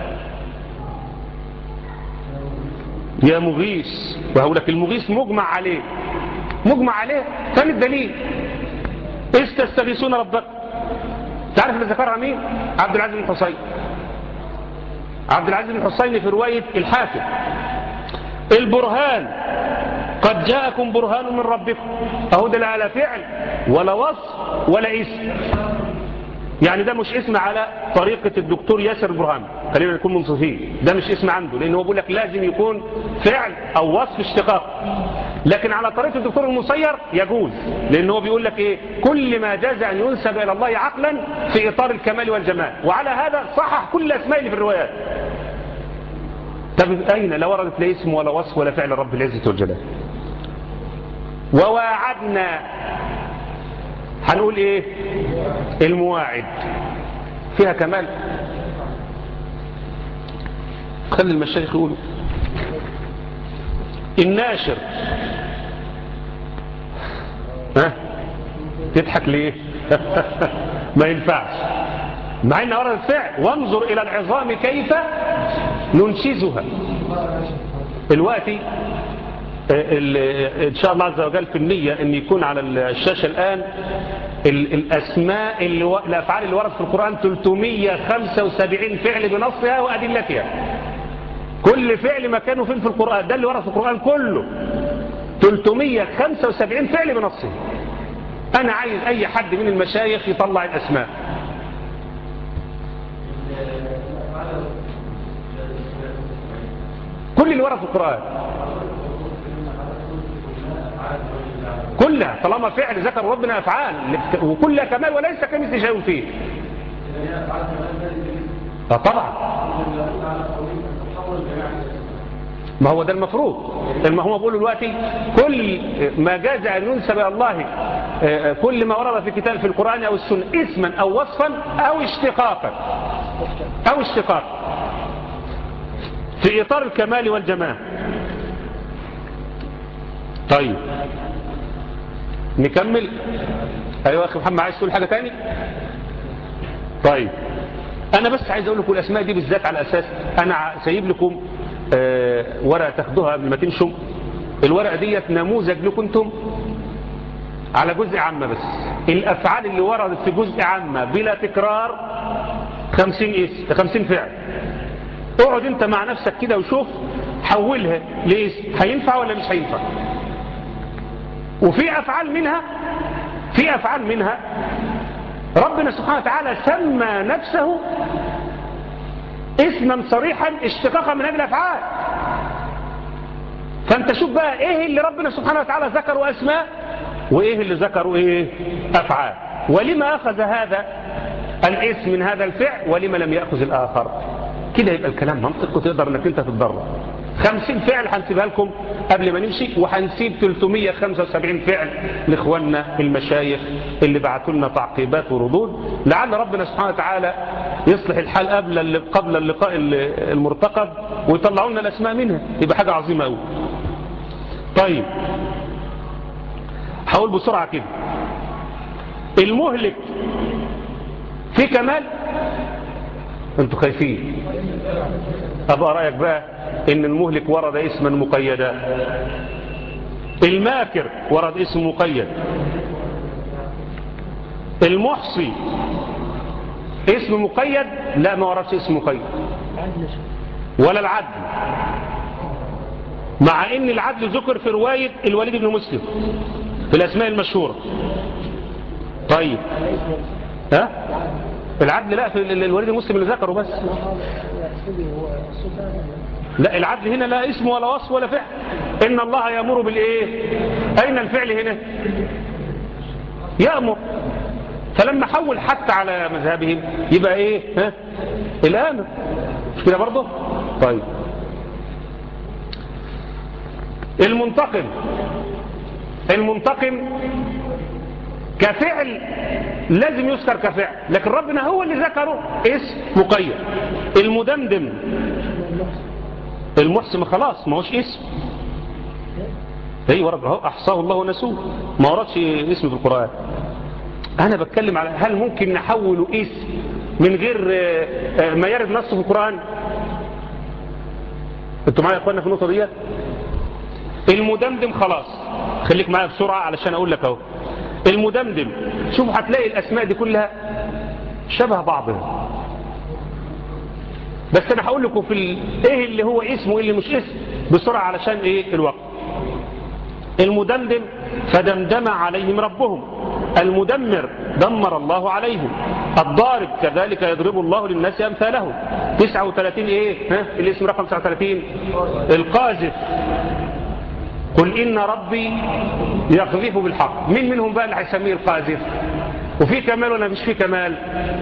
يا مغيث وهقول لك المغيث مجمع عليه مجمع عليه ثاني الدليل إذ تستغيثون ربكم تعرف اللي ذكرها مين عبد العزيز بن حسين عبد العزيز بن حسين في رواية الحاكم البرهان قد جاءكم برهان من ربكم اهو ده لا على فعل ولا وصف ولا اسم يعني ده مش اسم على طريقة الدكتور ياسر البرهان خلينا نكون منصفين ده مش اسم عنده لانه هو بيقول لك لازم يكون فعل او وصف اشتقاق لكن على طريقة الدكتور المسير يجوز لانه هو بيقول لك ايه كل ما جاز ان ينسب الى الله عقلا في اطار الكمال والجمال وعلى هذا صحح كل اسماء اللي في الروايات طب اين لا وردت لا اسم ولا وصف ولا فعل رب العزة والجلال وواعدنا هنقول ايه المواعد فيها كمال خلي المشايخ يقولوا الناشر ها تضحك ليه ما ينفعش مع ان ورد الفعل وانظر الى العظام كيف ننشزها الوقتي ان شاء الله عز وجل في النية ان يكون على الشاشة الان الاسماء اللي و... الافعال اللي ورد في القرآن 375 فعل بنصها وادلتها كل فعل مكانه فين في القرآن ده اللي ورد في القرآن كله 375 فعل بنصه انا عايز اي حد من المشايخ يطلع الاسماء كل اللي ورد في القرآن كلها طالما فعل ذكر ربنا أفعال وكلها كمال وليس كمثل شيء فيه آه طبعا ما هو ده المفروض ما هو بقوله دلوقتي كل ما جاز أن ينسب إلى الله كل ما ورد في كتاب في القرآن أو السنة اسما أو وصفا أو اشتقاقا أو اشتقاقا في إطار الكمال والجمال طيب نكمل ايوه اخي محمد عايز تقول حاجه تاني طيب انا بس عايز اقول لكم الاسماء دي بالذات على اساس انا سايب لكم آه ورقه تاخدوها قبل ما تمشوا الورقه ديت نموذج لكم انتم على جزء عامه بس الافعال اللي وردت في جزء عامه بلا تكرار 50 اسم 50 فعل اقعد انت مع نفسك كده وشوف حولها لاسم هينفع ولا مش هينفع وفي أفعال منها في أفعال منها ربنا سبحانه وتعالى سمى نفسه اسما صريحا اشتقاقا من هذه الأفعال فانت شوف بقى ايه اللي ربنا سبحانه وتعالى ذكروا أسماء وايه اللي ذكروا ايه أفعال ولما أخذ هذا الاسم من هذا الفعل ولما لم يأخذ الآخر كده يبقى الكلام منطق وتقدر انك انت تتدرب خمسين فعل هنسيبها لكم قبل ما نمشي وهنسيب 375 فعل لاخواننا المشايخ اللي بعتوا لنا تعقيبات وردود لعل ربنا سبحانه وتعالى يصلح الحال قبل قبل اللقاء المرتقب ويطلعوا لنا الاسماء منها يبقى حاجه عظيمه قوي طيب هقول بسرعه كده المهلك في كمال انتوا خايفين ابقى رايك بقى ان المهلك ورد اسما مقيدا الماكر ورد اسم مقيد المحصي اسم مقيد لا ما وردش اسم مقيد ولا العدل مع ان العدل ذكر في رواية الوليد بن مسلم في الاسماء المشهورة طيب ها العدل لا في الوليد المسلم اللي ذكره بس لا العدل هنا لا اسم ولا وصف ولا فعل إن الله يأمر بالإيه أين الفعل هنا يأمر فلما حول حتى على مذهبهم يبقى إيه ها الآمر مش كده برضه طيب المنتقم المنتقم كفعل لازم يذكر كفعل لكن ربنا هو اللي ذكره اسم مقيد المدمدم المحسن خلاص ما هوش اسم اي ورد اهو احصاه الله ونسوه ما وردش اسم في القرآن انا بتكلم على هل ممكن نحوله اسم من غير آه، آه، ما يرد نص في القرآن انتوا معايا يا اخوانا في النقطة دي المدمدم خلاص خليك معايا بسرعة علشان اقول لك اهو المدمدم شوف هتلاقي الاسماء دي كلها شبه بعضها بس انا هقول لكم في ال... ايه اللي هو اسمه وايه اللي مش اسم بسرعة علشان ايه الوقت المدمدم فدمدم عليهم ربهم المدمر دمر الله عليهم الضارب كذلك يضرب الله للناس أمثالهم 39 ايه ها الاسم رقم 39 القاذف قل إن ربي يقذف بالحق مين منهم بقى اللي هيسميه القاذف وفي كمال ولا مش في كمال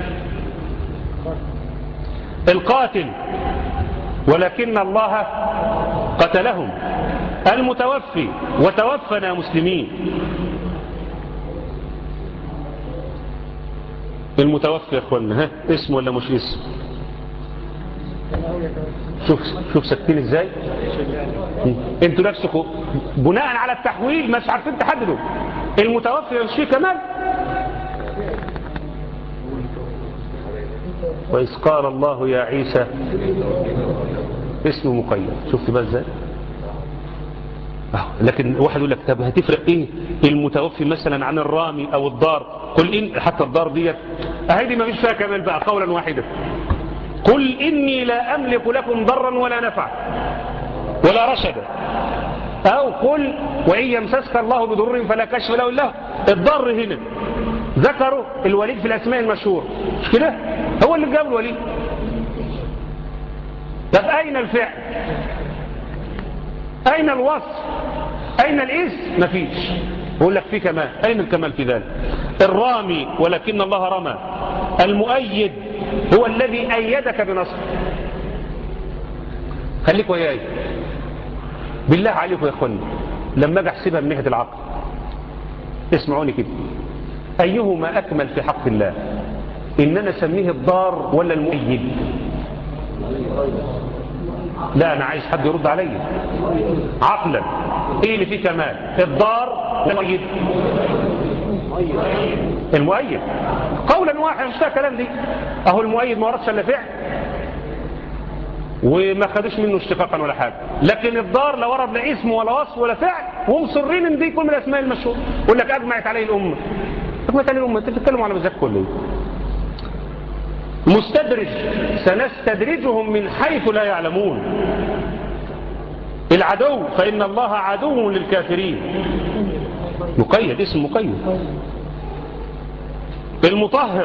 القاتل ولكن الله قتلهم المتوفي وتوفنا مسلمين المتوفي يا اخوانا ها اسم ولا مش اسم شوف شوف ساكتين ازاي انتوا نفسكم بناء على التحويل مش عارفين تحددوا المتوفي مش فيه كمان وإذ قال الله يا عيسى اسمه مقيد شفت بقى ازاي لكن واحد يقول لك طب هتفرق ايه المتوفي مثلا عن الرامي او الضار قل ان حتى الضار ديت اهي ما فيش فيها كمال بقى قولا واحدا قل اني لا املك لكم ضرا ولا نفعا ولا رشدا او قل وان يمسسك الله بضر فلا كشف له الا الضر هنا ذكروا الوليد في الاسماء المشهور مش كده هو اللي جاب الوليد طب اين الفعل أين الوصف أين الاسم مفيش يقول لك في كمال أين الكمال في ذلك الرامي ولكن الله رمى المؤيد هو الذي أيدك بنصر خليك وياي بالله عليكم يا اخواني لما اجي احسبها من ناحيه العقل اسمعوني كده ايهما اكمل في حق الله ان انا اسميه الضار ولا المؤيد لا انا عايز حد يرد عليا عقلا ايه اللي فيه كمال الضار المؤيد المؤيد قولا واحدا مش كلام دي اهو المؤيد ما وردش الا فعل وما خدوش منه اشتقاقا ولا حاجه لكن الضار لا ورد لا اسم ولا وصف ولا فعل ومصرين ان دي يكون من الاسماء المشهوره يقول لك اجمعت عليه الامه اجمعت عليه الامه انت بتتكلموا على مزاج كله مستدرج سنستدرجهم من حيث لا يعلمون العدو فإن الله عدو للكافرين مقيد اسم مقيد المطهر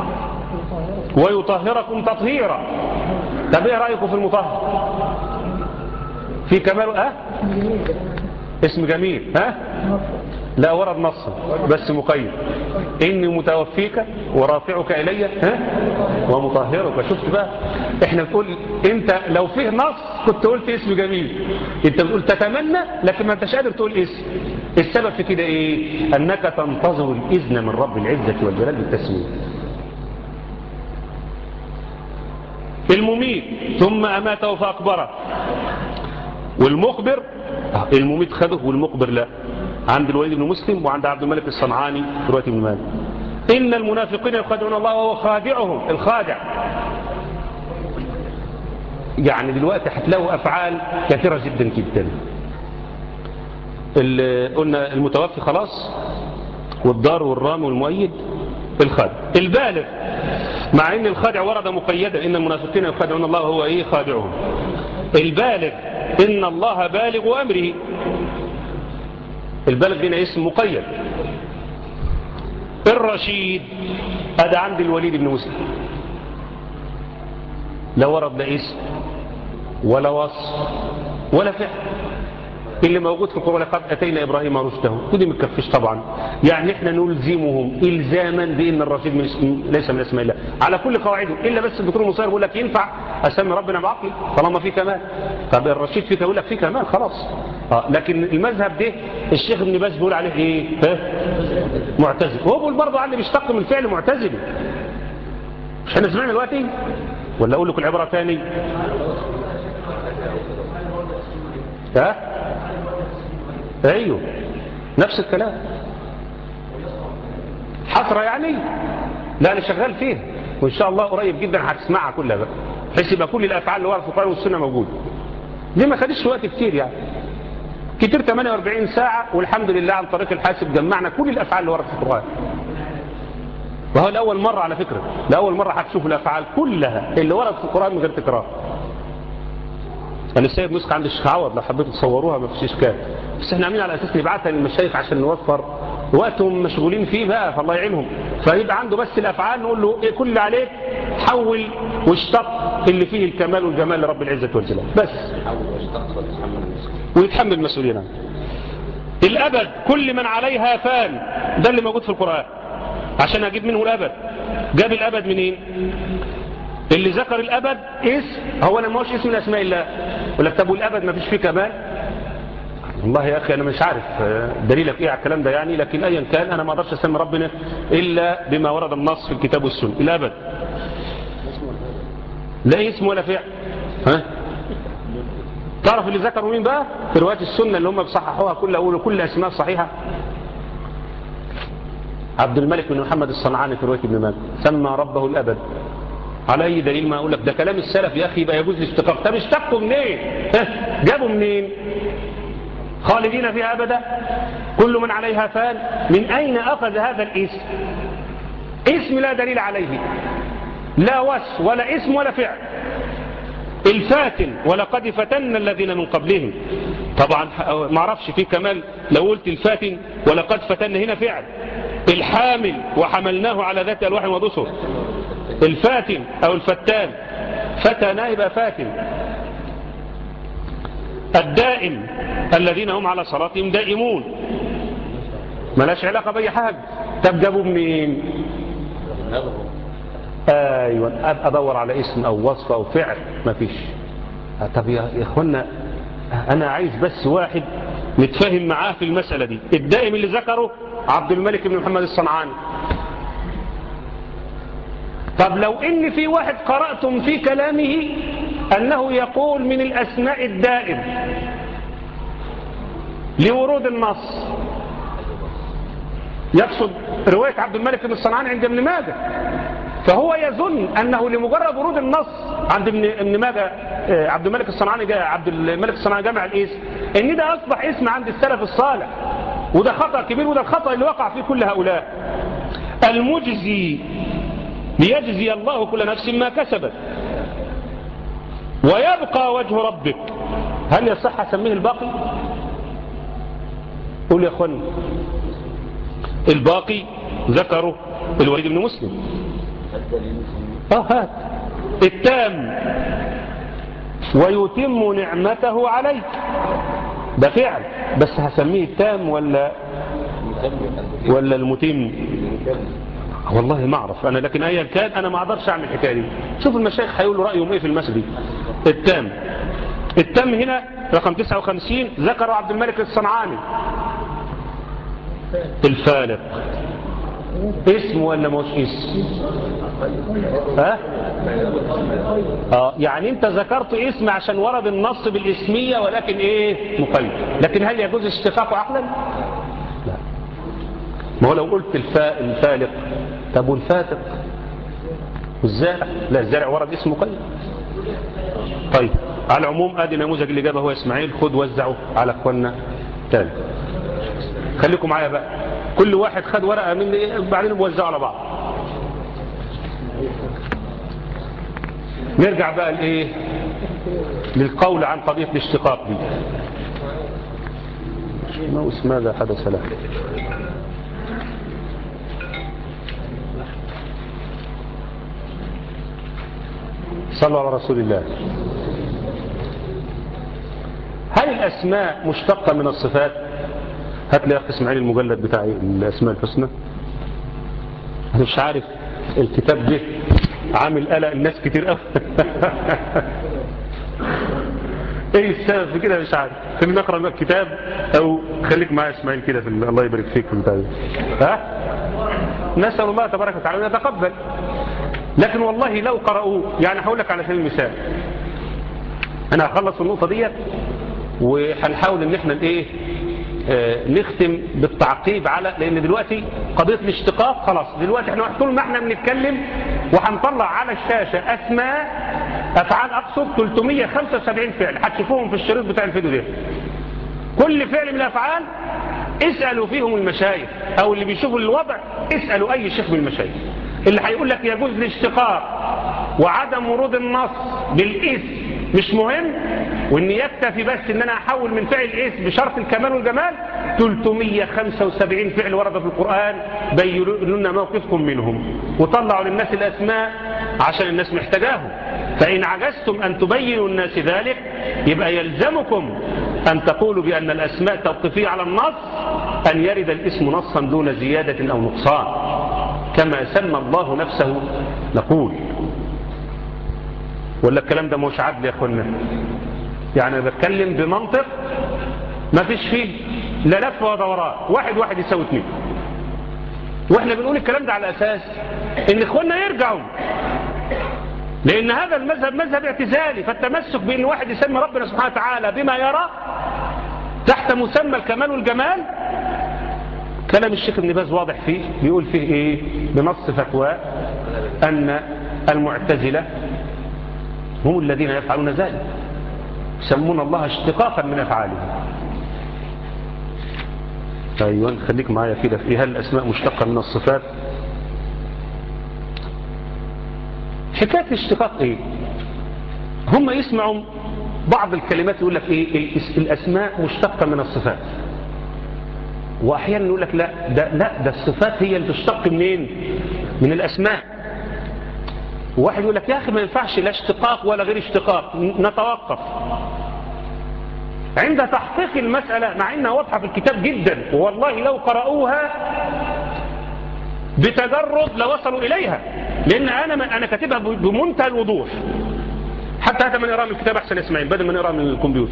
ويطهركم تطهيرا طب ايه رأيكم في المطهر في كمال اه اسم جميل ها لا ورد نص بس مقيد إني متوفيك ورافعك إلي ها ومطهرك شفت بقى احنا بتقول انت لو فيه نص كنت قلت اسم جميل انت بتقول تتمنى لكن ما انتش قادر تقول اسم السبب في كده ايه انك تنتظر الاذن من رب العزة والجلال بالتسمية المميت ثم اماته فاكبره والمخبر المميت خده والمخبر لا عند الوليد بن مسلم وعند عبد الملك الصنعاني في رواية ابن مالك إن المنافقين يخادعون الله وهو خادعهم الخادع يعني دلوقتي هتلاقوا أفعال كثيرة جدا جدا قلنا المتوفي خلاص والدار والرام والمؤيد الخادع البالغ مع ان الخادع ورد مقيدا ان المنافقين يخادعون الله وهو ايه خادعهم البالغ ان الله بالغ امره البالغ هنا اسم مقيد الرشيد هذا عند الوليد بن مسلم لا ورد لا اسم ولا وصف ولا فعل اللي موجود في القرآن لقد أتينا إبراهيم رشده ودي متكفش طبعا يعني احنا نلزمهم إلزاما بأن الرشيد من اسم ليس من اسم الله على كل قواعده إلا بس الدكتور المصير بيقول لك ينفع أسمي ربنا بعقلي طالما في كمال طب الرشيد فيه يقول لك في كمال خلاص آه لكن المذهب ده الشيخ ابن باز بيقول عليه ايه ها معتزل وهو بيقول برضه على اللي بيشتق من الفعل معتزل مش احنا سمعنا دلوقتي ولا اقول لكم العبره ثاني ها ايوه نفس الكلام حسرة يعني لا أنا شغال فيها وإن شاء الله قريب جدا هتسمعها كلها بقى بحيث يبقى كل الأفعال اللي ورد في القرآن والسنة موجودة دي ما خدش وقت كتير يعني كتير 48 ساعة والحمد لله عن طريق الحاسب جمعنا كل الأفعال اللي ورد في القرآن وهو لأول مرة على فكرة لأول مرة هتشوفوا الأفعال كلها اللي ورد في القرآن من غير تكرار أنا سايب نسخة عند الشيخ عوض لو حبيتوا تصوروها ما فيش إشكال بس احنا عاملين على أساس نبعتها للمشايخ عشان نوفر وقتهم مشغولين فيه بقى فالله يعينهم فيبقى عنده بس الأفعال نقول له إيه كل اللي عليك حول واشتق اللي فيه الكمال والجمال لرب العزة والجلال بس حول واشتق وتحمل المسؤولية ويتحمل المسؤولية عنه الأبد كل من عليها فان ده اللي موجود في القرآن عشان أجيب منه الأبد جاب الأبد منين اللي ذكر الأبد اسم هو أنا ما هوش اسم من أسماء الله ولا طب والأبد ما فيش فيه كمال والله يا أخي أنا مش عارف آه، دليلك إيه على الكلام ده يعني لكن أيا كان أنا ما أقدرش أسمي ربنا إلا بما ورد النص في الكتاب والسنة الأبد لا اسم ولا فعل ها تعرف اللي ذكروا مين بقى في روايات السنة اللي هم بصححوها كل أقول كل أسماء صحيحة عبد الملك بن محمد الصنعاني في رواية ابن ماجه سمى ربه الأبد على أي دليل ما أقول لك ده كلام السلف يا أخي يبقى يجوز الاشتقاق طب اشتقوا منين ها؟ جابوا منين خالدين فيها أبدا كل من عليها فان من أين أخذ هذا الاسم اسم لا دليل عليه لا وصف ولا اسم ولا فعل الفاتن ولقد فتنا الذين من قبلهم طبعا ما اعرفش في كمال لو قلت الفاتن ولقد فتنا هنا فعل الحامل وحملناه على ذات الواح ودسر الفاتن او الفتان فتنا يبقى فاتن الدائم الذين هم على صلاتهم دائمون ملاش علاقة بأي حاجة طب جابوا منين نظره ايوه ابقى ادور على اسم او وصف او فعل مفيش آه، طب يا يا اخوانا انا عايز بس واحد نتفاهم معاه في المسألة دي الدائم اللي ذكره عبد الملك بن محمد الصنعاني طب لو ان في واحد قرأتم في كلامه انه يقول من الاسماء الدائم لورود النص يقصد رواية عبد الملك بن الصنعاني عند ابن ماجه فهو يظن أنه لمجرد ورود النص عند ابن ابن ماجه آه، عبد الملك الصنعاني جاء عبد الملك الصنعاني جمع الاسم ان ده اصبح اسم عند السلف الصالح وده خطأ كبير وده الخطأ اللي وقع فيه كل هؤلاء المجزي ليجزي الله كل نفس ما كسبت ويبقى وجه ربك هل يصح اسميه الباقي قول يا اخواني الباقي ذكره الوليد بن مسلم الدليل في اه هات التام ويتم نعمته عليك ده فعل بس هسميه التام ولا المتم ولا المتم المتم والله ما اعرف انا لكن ايا كان انا ما اقدرش اعمل الحكايه دي شوف المشايخ هيقولوا رايهم ايه في المسجد التام التام هنا رقم 59 ذكره عبد الملك الصنعاني الفالق اسم ولا مش اسم ها اه يعني انت ذكرت اسم عشان ورد النص بالاسمية ولكن ايه مقيد لكن هل يجوز اشتقاقه عقلا لا ما هو لو قلت الفا... الفالق طب والفاتق والزارع لا الزارع ورد اسم مقيد طيب على العموم ادي نموذج اللي جابه هو اسماعيل خد وزعه على اخواننا تاني خليكم معايا بقى كل واحد خد ورقة من بعدين بوزعه على بعض نرجع بقى لايه للقول عن قضية الاشتقاق دي ما اسم ماذا حدث له صلوا على رسول الله هل الأسماء مشتقة من الصفات هات لي يا أخي اسماعيل المجلد بتاع الأسماء الحسنى أنا مش عارف الكتاب ده عامل قلق الناس كتير قوي ايه السبب في كده مش عارف خلينا نقرا الكتاب او خليك معايا اسماعيل كده في ال- الله يبارك فيك في البتاع ده. ها نسال الله تبارك وتعالى ان يتقبل لكن والله لو قرأوه يعني هقول لك على سبيل المثال انا هخلص النقطه ديت وهنحاول ان احنا ايه آه، نختم بالتعقيب على لان دلوقتي قضيه الاشتقاق خلاص دلوقتي احنا طول ما احنا بنتكلم وهنطلع على الشاشه اسماء افعال اقصد 375 فعل هتشوفوهم في الشريط بتاع الفيديو ده كل فعل من الافعال اسالوا فيهم المشايخ او اللي بيشوفوا الوضع اسالوا اي شيخ من المشايخ اللي هيقول لك يجوز الاشتقاق وعدم ورود النص بالاسم مش مهم وان يكتفي بس ان انا احول من فعل اسم بشرط الكمال والجمال 375 فعل ورد في القرآن بينوا لنا موقفكم منهم وطلعوا للناس الاسماء عشان الناس محتاجاهم فان عجزتم ان تبينوا الناس ذلك يبقى يلزمكم ان تقولوا بان الاسماء توقيفية على النص ان يرد الاسم نصا دون زيادة او نقصان كما سمى الله نفسه نقول ولا الكلام ده مش عدل يا اخوانا يعني بتكلم بمنطق ما فيش فيه لا لف ولا دوران واحد واحد يساوي اثنين واحنا بنقول الكلام ده على اساس ان اخواننا يرجعوا لان هذا المذهب مذهب اعتزالي فالتمسك بان واحد يسمي ربنا سبحانه وتعالى بما يرى تحت مسمى الكمال والجمال كلام الشيخ ابن باز واضح فيه بيقول فيه ايه بنص فتوى ان المعتزله هم الذين يفعلون ذلك يسمون الله اشتقاقا من افعاله ايوه خليك معايا كده في هل الاسماء مشتقه من الصفات حكايه الاشتقاق ايه هم يسمعوا بعض الكلمات يقول لك ايه الاسماء مشتقه من الصفات واحيانا يقول لك لا ده لا ده الصفات هي اللي تشتق منين من الاسماء واحد يقول لك يا اخي ما ينفعش لا اشتقاق ولا غير اشتقاق نتوقف عند تحقيق المسألة مع انها واضحة في الكتاب جدا والله لو قرأوها بتجرد لوصلوا اليها لان انا انا كاتبها بمنتهى الوضوح حتى هذا من يقرأ من الكتاب احسن اسماعيل بدل من يقرأ من الكمبيوتر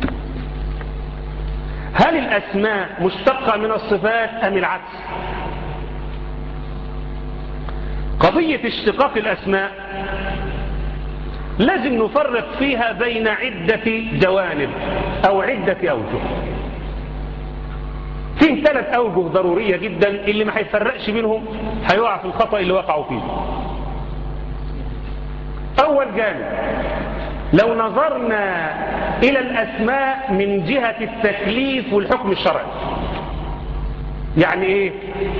هل الاسماء مشتقة من الصفات ام العكس قضية اشتقاق الأسماء لازم نفرق فيها بين عدة جوانب أو عدة أوجه فيه ثلاث أوجه ضرورية جدا اللي ما هيفرقش بينهم هيقع في الخطأ اللي وقعوا فيه أول جانب لو نظرنا إلى الأسماء من جهة التكليف والحكم الشرعي يعني إيه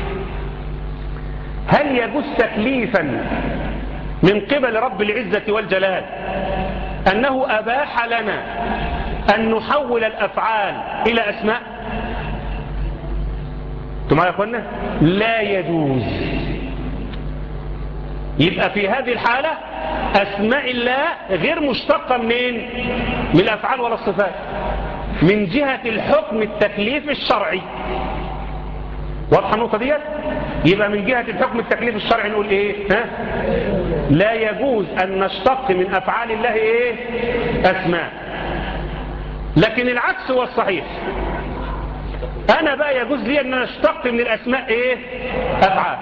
هل يجوز تكليفا من قبل رب العزة والجلال أنه أباح لنا أن نحول الأفعال إلى أسماء انتم يا أخوانا لا يجوز يبقى في هذه الحالة أسماء الله غير مشتقة منين من الأفعال ولا الصفات من جهة الحكم التكليف الشرعي واضحة النقطة ديت يبقى من جهة الحكم التكليف الشرعي نقول ايه ها؟ لا يجوز ان نشتق من افعال الله ايه اسماء لكن العكس هو الصحيح انا بقى يجوز لي ان نشتق من الاسماء ايه افعال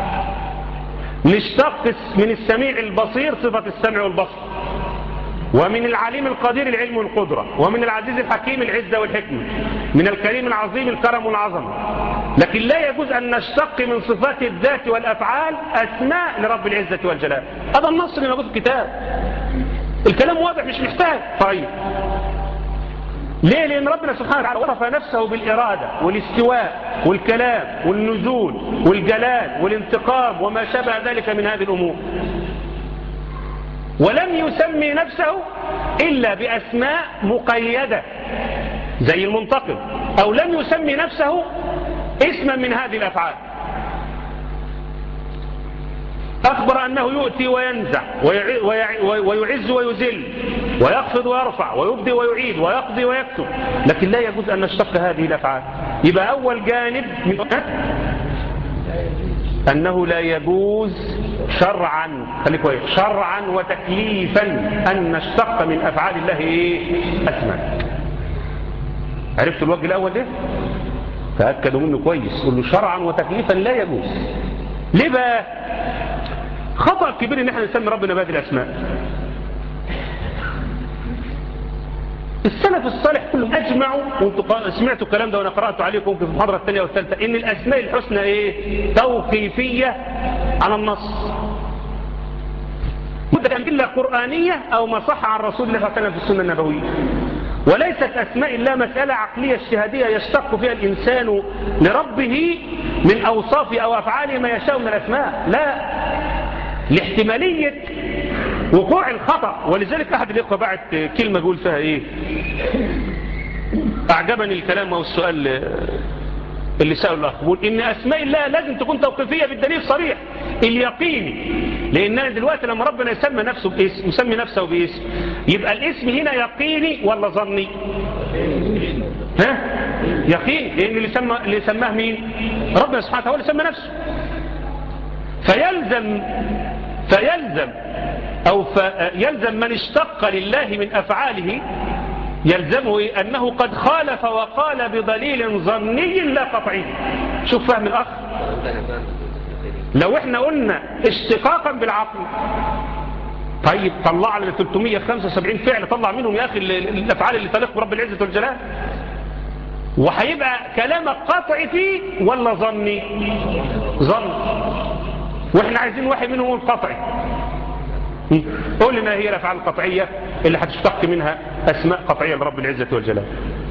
نشتق من السميع البصير صفة السمع والبصر ومن العليم القدير العلم والقدرة ومن العزيز الحكيم العزة والحكمة من الكريم العظيم الكرم والعظمة لكن لا يجوز أن نشتق من صفات الذات والأفعال أسماء لرب العزة والجلال هذا النص اللي موجود في الكتاب الكلام واضح مش محتاج طيب ليه لأن ربنا سبحانه وتعالى وصف نفسه بالإرادة والاستواء والكلام والنزول والجلال والانتقام وما شابه ذلك من هذه الأمور ولم يسمي نفسه إلا بأسماء مقيدة زي المنتقم أو لم يسمي نفسه اسما من هذه الأفعال أخبر أنه يؤتي وينزع ويعز ويذل ويخفض ويرفع ويبدي ويعيد ويقضي ويكتب لكن لا يجوز أن نشتق هذه الأفعال يبقى أول جانب أنه لا يجوز شرعا خلي كويس شرعا وتكليفا أن نشتق من أفعال الله إيه أسماء عرفت الوجه الأول ده تأكدوا منه كويس قل له شرعا وتكليفا لا يجوز ليه بقى خطأ كبير ان احنا نسمي ربنا بهذه الاسماء السلف الصالح كلهم أجمعوا وانتوا قا- سمعتوا الكلام ده وأنا قرأته عليكم في المحاضرة الثانية والثالثة إن الأسماء الحسنى إيه توقيفية على النص مدة أدلة قرآنية أو ما صح عن رسول الله صلى الله عليه وسلم في السنة النبوية وليست أسماء الله مسألة عقلية اجتهادية يشتق فيها الإنسان لربه من أوصافه أو أفعاله ما يشاء من الأسماء لا لاحتمالية وقوع الخطأ ولذلك أحد الإخوة بعت كلمة يقول فيها إيه أعجبني الكلام أو السؤال اللي سأله الأخ بيقول إن أسماء الله لازم تكون توقيفية بالدليل صريح اليقيني لأننا دلوقتي لما ربنا يسمى نفسه باسم يسمي نفسه باسم يبقى الاسم هنا يقيني ولا ظني ها يقين لأن اللي, سمى اللي سماه مين ربنا سبحانه وتعالى سمى نفسه فيلزم فيلزم أو فيلزم من اشتق لله من أفعاله يلزمه إيه؟ أنه قد خالف وقال بدليل ظني لا قطعي شوف فهم الأخ لو احنا قلنا اشتقاقا بالعقل طيب طلع لنا 375 فعل طلع منهم يا أخي ال- ال- الأفعال اللي تليق برب العزة والجلال وهيبقى كلامك قطعي فيه ولا ظني ظن واحنا عايزين واحد منهم يقول قطعي قول لنا هي الافعال القطعيه اللي هتشتق منها اسماء قطعيه لرب العزه والجلال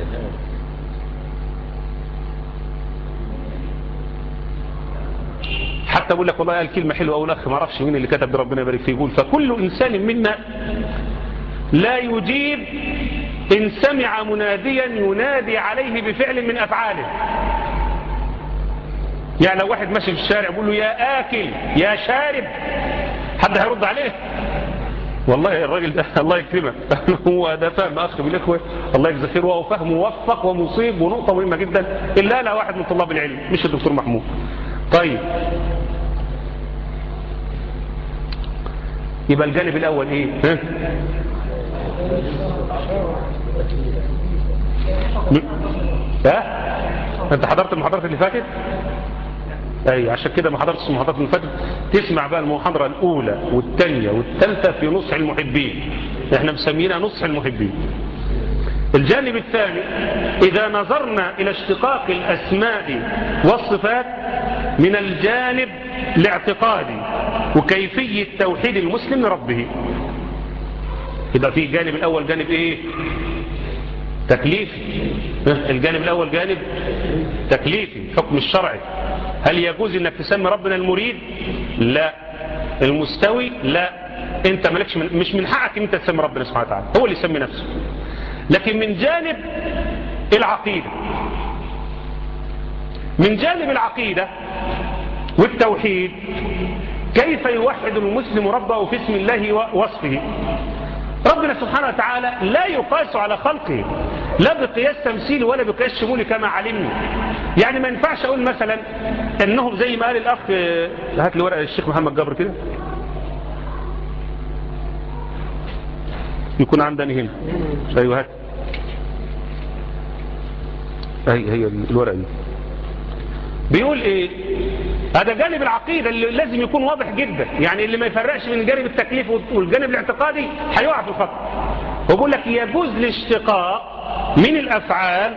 حتى بقول لك والله قال كلمه حلوه اول اخ ما اعرفش مين اللي كتب ده ربنا يبارك فيه يقول فكل انسان منا لا يجيب ان سمع مناديا ينادي عليه بفعل من افعاله يعني لو واحد ماشي في الشارع بيقول له يا آكل يا شارب حد هيرد عليه والله الراجل ده الله يكرمه هو ده فهم أخ بالإخوة الله يجزاه خير وهو فهم موفق ومصيب ونقطة مهمة جدا إلا لا واحد من طلاب العلم مش الدكتور محمود طيب يبقى الجانب الأول إيه ها؟ ها انت حضرت المحاضرات اللي فاتت اي عشان كده ما حضرتش المحاضرات اللي فاتت تسمع بقى المحاضره الاولى والثانيه والثالثه في نصح المحبين احنا مسمينها نصح المحبين الجانب الثاني إذا نظرنا إلى اشتقاق الأسماء والصفات من الجانب الاعتقادي وكيفية توحيد المسلم لربه يبقى في الجانب الأول جانب إيه تكليفي الجانب الأول جانب تكليفي حكم الشرعي هل يجوز انك تسمي ربنا المريد لا المستوي لا انت مالكش من مش من حقك ان انت تسمي ربنا سبحانه وتعالى هو اللي يسمي نفسه لكن من جانب العقيدة من جانب العقيدة والتوحيد كيف يوحد المسلم ربه في اسم الله ووصفه ربنا سبحانه وتعالى لا يقاس على خلقه لا بقياس تمثيلي ولا بقياس شمولي كما علمنا يعني ما ينفعش اقول مثلا انهم زي ما قال الاخ هات لي ورقه الشيخ محمد جبر كده يكون عندنا هنا ايوه هات هي هي الورقه دي بيقول ايه هذا جانب العقيدة اللي لازم يكون واضح جدا يعني اللي ما يفرقش من جانب التكليف والجانب الاعتقادي هيقع في الخطأ وبقول لك يجوز الاشتقاق من الافعال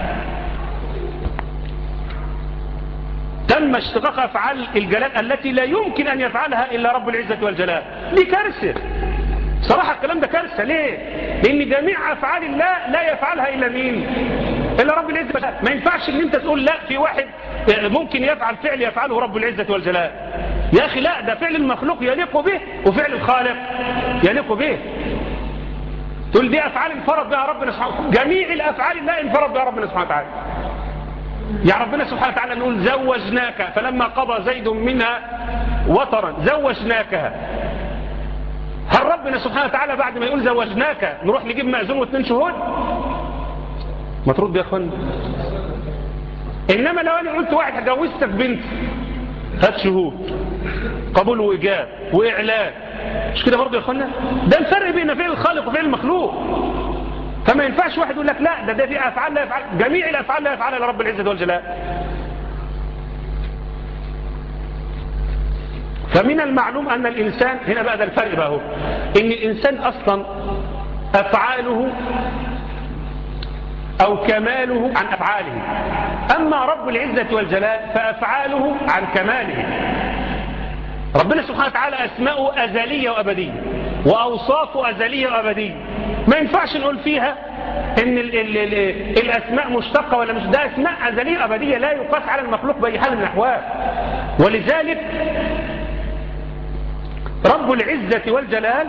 تم اشتقاق افعال الجلال التي لا يمكن ان يفعلها الا رب العزة والجلال دي كارثة صراحة الكلام ده كارثة ليه لان جميع افعال الله لا يفعلها الا مين الا رب العزة والجلال ما ينفعش ان انت تقول لا في واحد ممكن يفعل فعل يفعله رب العزة والجلال يا اخي لا ده فعل المخلوق يليق به وفعل الخالق يليق به تقول دي افعال انفرد بها ربنا سبحانه جميع الافعال لا انفرد بها ربنا سبحانه وتعالى يا ربنا سبحانه وتعالى نقول زوجناك فلما قضى زيد منها وطرا زوجناكها هل ربنا سبحانه وتعالى بعد ما يقول زوجناك نروح نجيب مأذون واثنين شهود ما ترد يا اخوان انما لو انا قلت واحد هجوزتك بنت هات شهود قبول وايجاب واعلان مش كده برضه يا اخوانا ده الفرق بين فعل الخالق وفعل المخلوق فما ينفعش واحد يقول لك لا ده ده في افعال لا يفعل جميع الافعال لا يفعلها لرب العزه والجلال فمن المعلوم ان الانسان هنا بقى ده الفرق بقى هو ان الانسان اصلا افعاله أو كماله عن أفعاله أما رب العزة والجلال فأفعاله عن كماله ربنا سبحانه وتعالى أسماؤه أزلية وأبدية وأوصافه أزلية وأبدية ما ينفعش نقول فيها إن ال ال ال الأسماء مشتقة ولا مش ده أسماء أزلية وأبدية لا يقاس على المخلوق بأي حال من الأحوال ولذلك رب العزة والجلال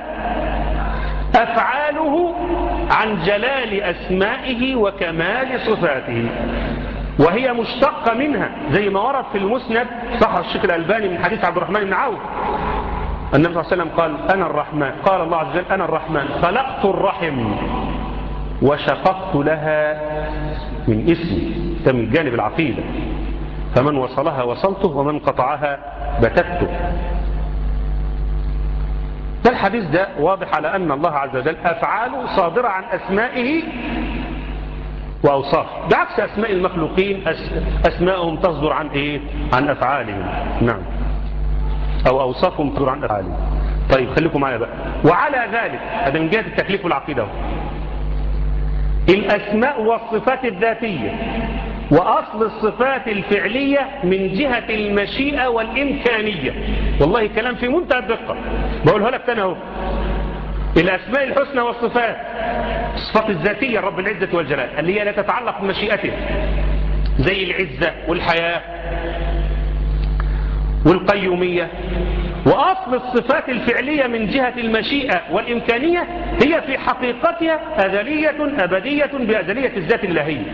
أفعاله عن جلال أسمائه وكمال صفاته وهي مشتقة منها زي ما ورد في المسند صح الشيخ الألباني من حديث عبد الرحمن بن عوف النبي صلى الله عليه وسلم قال أنا الرحمن قال الله عز وجل أنا الرحمن خلقت الرحم وشققت لها من اسمي ده من جانب العقيدة فمن وصلها وصلته ومن قطعها بتته ده الحديث ده واضح على أن الله عز وجل أفعاله صادرة عن أسمائه وأوصافه بعكس أسماء المخلوقين أسماءهم تصدر عن إيه؟ عن أفعالهم نعم أو أوصافهم تصدر عن أفعالهم طيب خليكم معايا بقى وعلى ذلك هذا من جهة التكليف والعقيدة الأسماء والصفات الذاتية وأصل الصفات الفعلية من جهة المشيئة والإمكانية والله كلام في منتهى الدقة بقولها لك تاني اهو الأسماء الحسنى والصفات الصفات الذاتية رب العزة والجلال اللي هي لا تتعلق بمشيئته زي العزة والحياة والقيومية وأصل الصفات الفعلية من جهة المشيئة والإمكانية هي في حقيقتها أزلية أبدية بأزلية الذات اللهية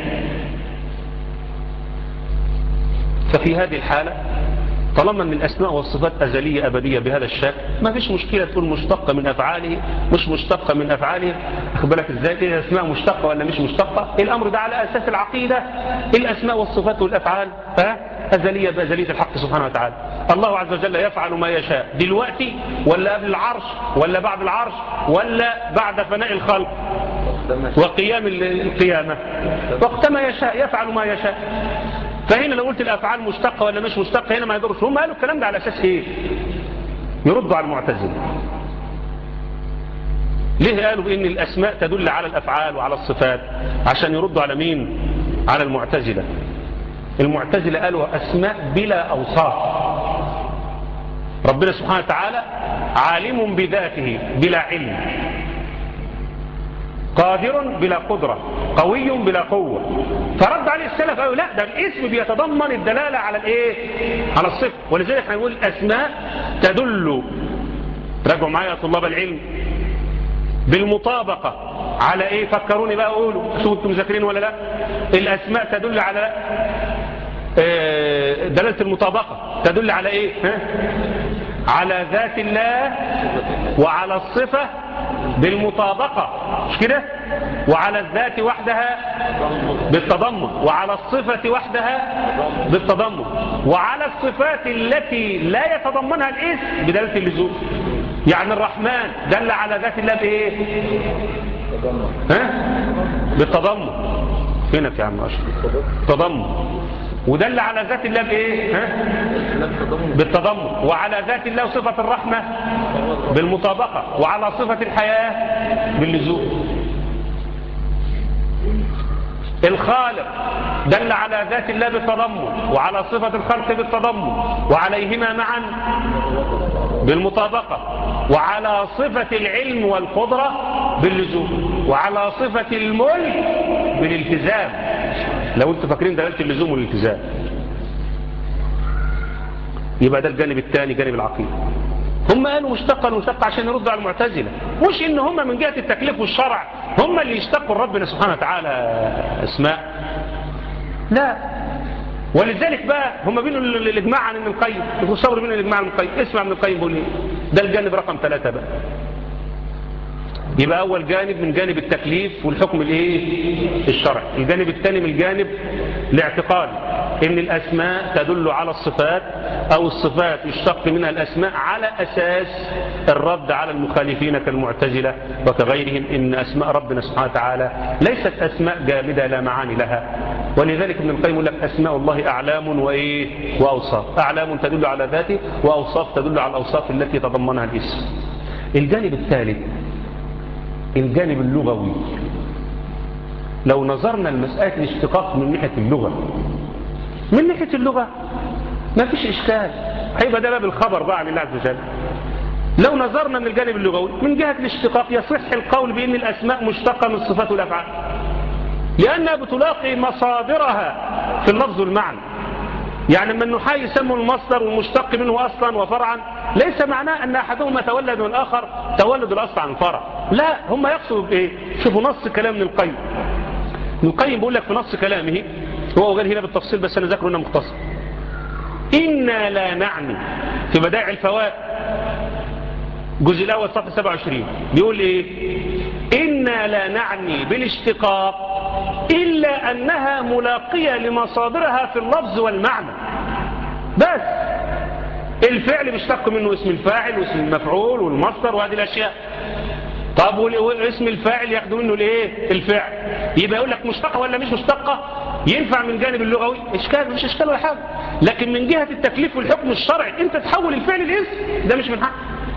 ففي هذه الحالة طالما ان الاسماء والصفات ازليه ابديه بهذا الشكل ما فيش مشكله تقول مشتقه من افعاله مش مشتقه من افعاله خد بالك ازاي ايه الاسماء مشتقه ولا مش مشتقه الامر ده على اساس العقيده الاسماء والصفات والافعال ها ازليه بازليه الحق سبحانه وتعالى الله عز وجل يفعل ما يشاء دلوقتي ولا قبل العرش ولا بعد العرش ولا بعد فناء الخلق وقيام القيامه وقت ما يشاء يفعل ما يشاء فهنا لو قلت الافعال مشتقه ولا مش مشتقه هنا ما يضرش هم قالوا الكلام ده على اساس ايه يردوا على المعتزله ليه قالوا بان الاسماء تدل على الافعال وعلى الصفات عشان يردوا على مين على المعتزله المعتزله قالوا اسماء بلا اوصاف ربنا سبحانه وتعالى عالم بذاته بلا علم قادر بلا قدرة قوي بلا قوة فرد عليه السلف قالوا لا ده الاسم بيتضمن الدلالة على الايه على الصفة ولذلك احنا نقول الاسماء تدل راجعوا معايا يا طلاب العلم بالمطابقة على ايه فكروني بقى قولوا شو انتم مذاكرين ولا لا الاسماء تدل على اه دلالة المطابقة تدل على ايه ها؟ على ذات الله وعلى الصفة بالمطابقة مش كده وعلى الذات وحدها بالتضمن وعلى الصفة وحدها بالتضمن وعلى الصفات التي لا يتضمنها الاسم بدلالة اللزوم يعني الرحمن دل على ذات الله بايه ها بالتضمن فينك يا عم اشرف تضمن ودل على ذات الله بايه ها؟ بالتضمن وعلى ذات الله صفة الرحمة بالمطابقة وعلى صفة الحياة باللزوم الخالق دل على ذات الله بالتضمن وعلى صفة الخلق بالتضمن وعليهما معا بالمطابقة وعلى صفة العلم والقدرة باللزوم وعلى صفة الملك بالالتزام لو انتوا فاكرين دلالة اللزوم والالتزام يبقى ده الجانب الثاني جانب العقيدة هم قالوا مشتقا مشتقا عشان يردوا على المعتزلة مش ان هم من جهة التكليف والشرع هم اللي يشتقوا ربنا سبحانه وتعالى اسماء لا ولذلك بقى هم بينوا الاجماع عن ابن القيم يتصوروا بينوا الاجماع عن ابن القيم اسمع ابن القيم بيقول ايه ده الجانب رقم ثلاثة بقى يبقى اول جانب من جانب التكليف والحكم الايه الشرعي الجانب الثاني من الجانب الاعتقاد ان الاسماء تدل على الصفات او الصفات يشتق منها الاسماء على اساس الرد على المخالفين كالمعتزلة وكغيرهم ان اسماء ربنا سبحانه وتعالى ليست اسماء جامدة لا معاني لها ولذلك ابن القيم يقول لك اسماء الله اعلام وايه واوصاف اعلام تدل على ذاته واوصاف تدل على الاوصاف التي تضمنها الاسم الجانب الثالث الجانب اللغوي لو نظرنا لمسألة الاشتقاق من ناحية اللغة من ناحية اللغة ما فيش إشكال هيبقى ده باب الخبر بقى عن الله عز وجل لو نظرنا من الجانب اللغوي من جهة الاشتقاق يصح القول بأن الأسماء مشتقة من الصفات والأفعال لأنها بتلاقي مصادرها في اللفظ والمعنى يعني لما النحاة يسموا المصدر والمشتق منه أصلا وفرعا ليس معناه أن أحدهما تولد من الآخر تولد الأصل عن الفرع لا هم يقصدوا بإيه شوفوا نص كلام ابن القيم ابن القيم بيقول لك في نص كلامه هو قال هنا بالتفصيل بس أنا ذاكره هنا مختصر إنا لا نعني في بدائع الفوائد الجزء الأول صفحة 27 بيقول إيه إنا لا نعني بالاشتقاق إلا أنها ملاقية لمصادرها في اللفظ والمعنى بس الفعل بيشتق منه اسم الفاعل واسم المفعول والمصدر وهذه الأشياء طب واسم الفاعل ياخدوا منه الايه الفعل يبقى يقول لك مشتقة ولا مش مشتقة ينفع من جانب اللغوي اشكال مش اشكال ولا حاجه لكن من جهة التكليف والحكم الشرعي انت تحول الفعل الاسم ده مش من حق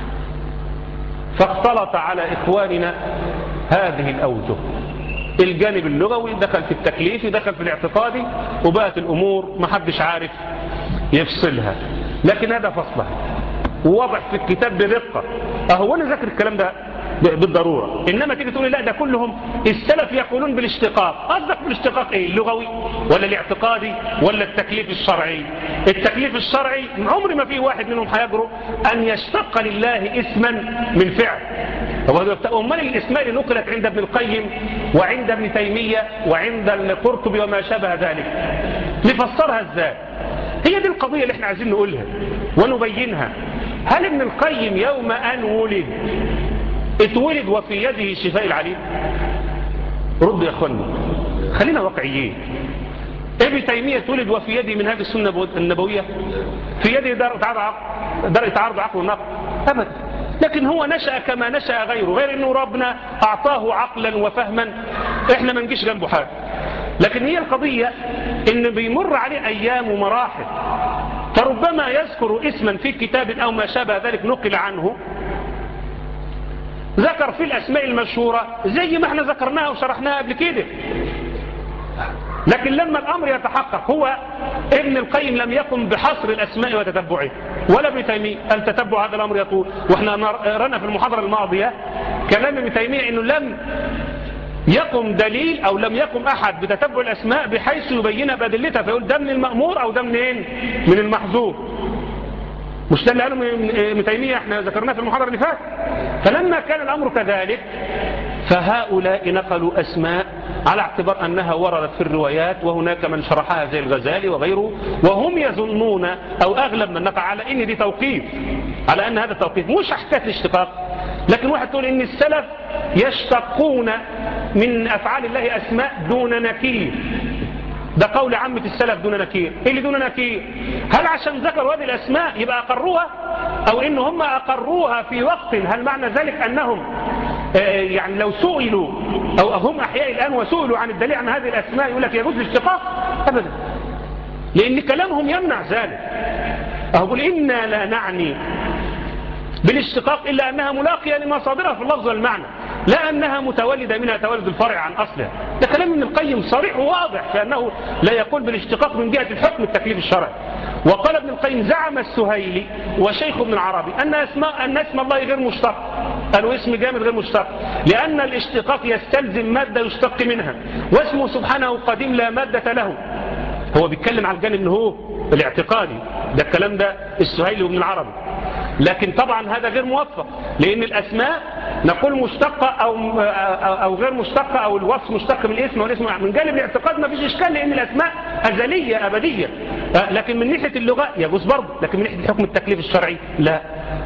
فاختلط على إخواننا هذه الأوجه الجانب اللغوي دخل في التكليف دخل في الاعتقادي وبقت الأمور ما حدش عارف يفصلها لكن هذا فصلها وواضح في الكتاب بدقة أهو أنا ذاكر الكلام ده بالضرورة إنما تيجي تقولي لا ده كلهم السلف يقولون بالاشتقاق قصدك بالاشتقاق إيه اللغوي ولا الاعتقادي ولا التكليف الشرعي التكليف الشرعي عمر ما في واحد منهم هيجرؤ أن يشتق لله اسما من فعل أمال الاسماء اللي نقلت عند ابن القيم وعند ابن تيمية وعند القرطبي وما شابه ذلك نفسرها ازاي هي دي القضية اللي احنا عايزين نقولها ونبينها هل ابن القيم يوم أن ولد اتولد وفي يده شفاء العليم رد يا اخوانا خلينا واقعيين ابن تيمية اتولد وفي يده من هذه السنة النبوية في يده دار دار تعارض عقل ونقل أبدا لكن هو نشأ كما نشأ غيره غير انه ربنا اعطاه عقلا وفهما احنا ما نجيش جنبه حاجة لكن هي القضية ان بيمر عليه ايام ومراحل فربما يذكر اسما في كتاب او ما شابه ذلك نقل عنه ذكر في الأسماء المشهورة زي ما احنا ذكرناها وشرحناها قبل كده لكن لما الأمر يتحقق هو ابن القيم لم يقم بحصر الأسماء وتتبعه ولا ابن تيمية قال تتبع هذا الأمر يطول واحنا رنا في المحاضرة الماضية كلام ابن تيمية انه لم يقم دليل او لم يقم احد بتتبع الاسماء بحيث يبينها بادلتها فيقول ده من المأمور او ده منين من المحظور مش ده اللي قاله ابن تيمية احنا ذكرناه في المحاضرة اللي فاتت فلما كان الأمر كذلك فهؤلاء نقلوا أسماء على اعتبار أنها وردت في الروايات وهناك من شرحها زي الغزالي وغيره وهم يظنون أو أغلب من نقع على إن دي توقيف على أن هذا توقيف مش حكاية الاشتقاق لكن واحد تقول إن السلف يشتقون من أفعال الله أسماء دون نكير ده قول عامة السلف دون نكير ايه اللي دون نكير هل عشان ذكروا هذه الاسماء يبقى اقروها او ان هم اقروها في وقت هل معنى ذلك انهم آه يعني لو سئلوا او هم احياء الان وسئلوا عن الدليل عن هذه الاسماء يقول لك يجوز الاشتقاق ابدا لان كلامهم يمنع ذلك اقول انا لا نعني بالاشتقاق الا انها ملاقيه لمصادرها في اللفظ والمعنى لا أنها متولدة منها تولد الفرع عن أصلها ده كلام ابن القيم صريح وواضح في أنه لا يقول بالاشتقاق من جهة الحكم التكليف الشرعي وقال ابن القيم زعم السهيلي وشيخ ابن العربي أن, اسماء أن اسم الله غير مشتق قالوا اسم جامد غير مشتق لأن الاشتقاق يستلزم مادة يشتق منها واسمه سبحانه قديم لا مادة له هو بيتكلم على الجانب انه هو الاعتقادي ده الكلام ده السهيلي وابن العربي لكن طبعا هذا غير موفق لأن الأسماء نقول مشتقة أو, أو غير مشتقة أو الوصف مشتق من الاسم والاسم من جانب الاعتقاد ما فيش إشكال لأن الأسماء أزلية أبدية لكن من ناحية اللغة يجوز برضه لكن من ناحية الحكم التكليف الشرعي لا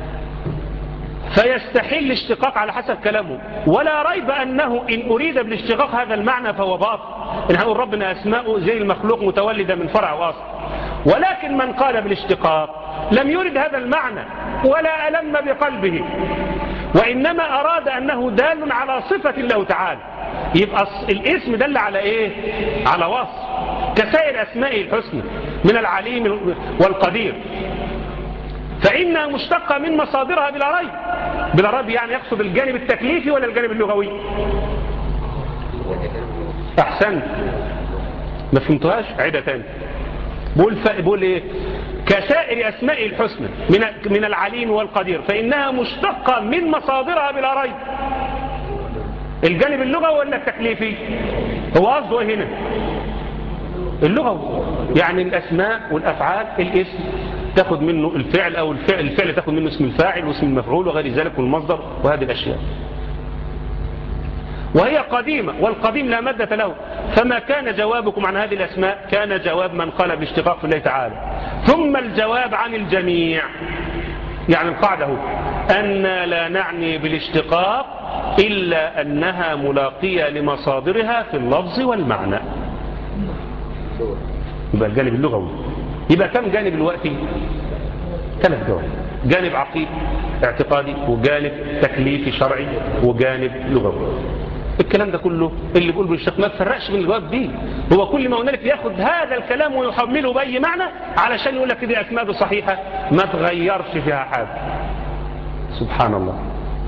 فيستحيل الاشتقاق على حسب كلامه ولا ريب أنه إن أريد بالاشتقاق هذا المعنى فهو باطل إن هنقول ربنا أسماءه زي المخلوق متولدة من فرع وأصل ولكن من قال بالاشتقاق لم يرد هذا المعنى ولا ألم بقلبه وإنما أراد أنه دال على صفة الله تعالى يبقى الاسم دل على إيه على وصف كسائر أسمائه الحسنى من العليم والقدير فإنها مشتقة من مصادرها بلا ريب بلا ريب يعني يقصد الجانب التكليفي ولا الجانب اللغوي أحسنت ما فهمتوهاش عيدة تاني بقول, ف... بقول إيه كسائر أسماء الحسنى من, من العليم والقدير فإنها مشتقة من مصادرها بلا ريب الجانب اللغوي ولا التكليفي هو قصده ايه هنا اللغوي يعني الأسماء والأفعال الاسم تاخد منه الفعل أو الفعل, الفعل تاخد منه اسم الفاعل واسم المفعول وغير ذلك والمصدر وهذه الأشياء وهي قديمة والقديم لا مادة له فما كان جوابكم عن هذه الأسماء كان جواب من قال بالاشتقاق في الله تعالى ثم الجواب عن الجميع يعني القاعدة هو أن لا نعني بالاشتقاق إلا أنها ملاقية لمصادرها في اللفظ والمعنى يبقى الجانب اللغوي يبقى كم جانب الوقتي ثلاث جوانب جانب عقيد اعتقادي وجانب تكليفي شرعي وجانب لغوي الكلام ده كله اللي بيقول بالشق ما تفرقش من الجواب دي هو كل ما هنالك ياخد هذا الكلام ويحمله بأي معنى علشان يقول لك دي أسماء صحيحة ما تغيرش فيها حاجة سبحان الله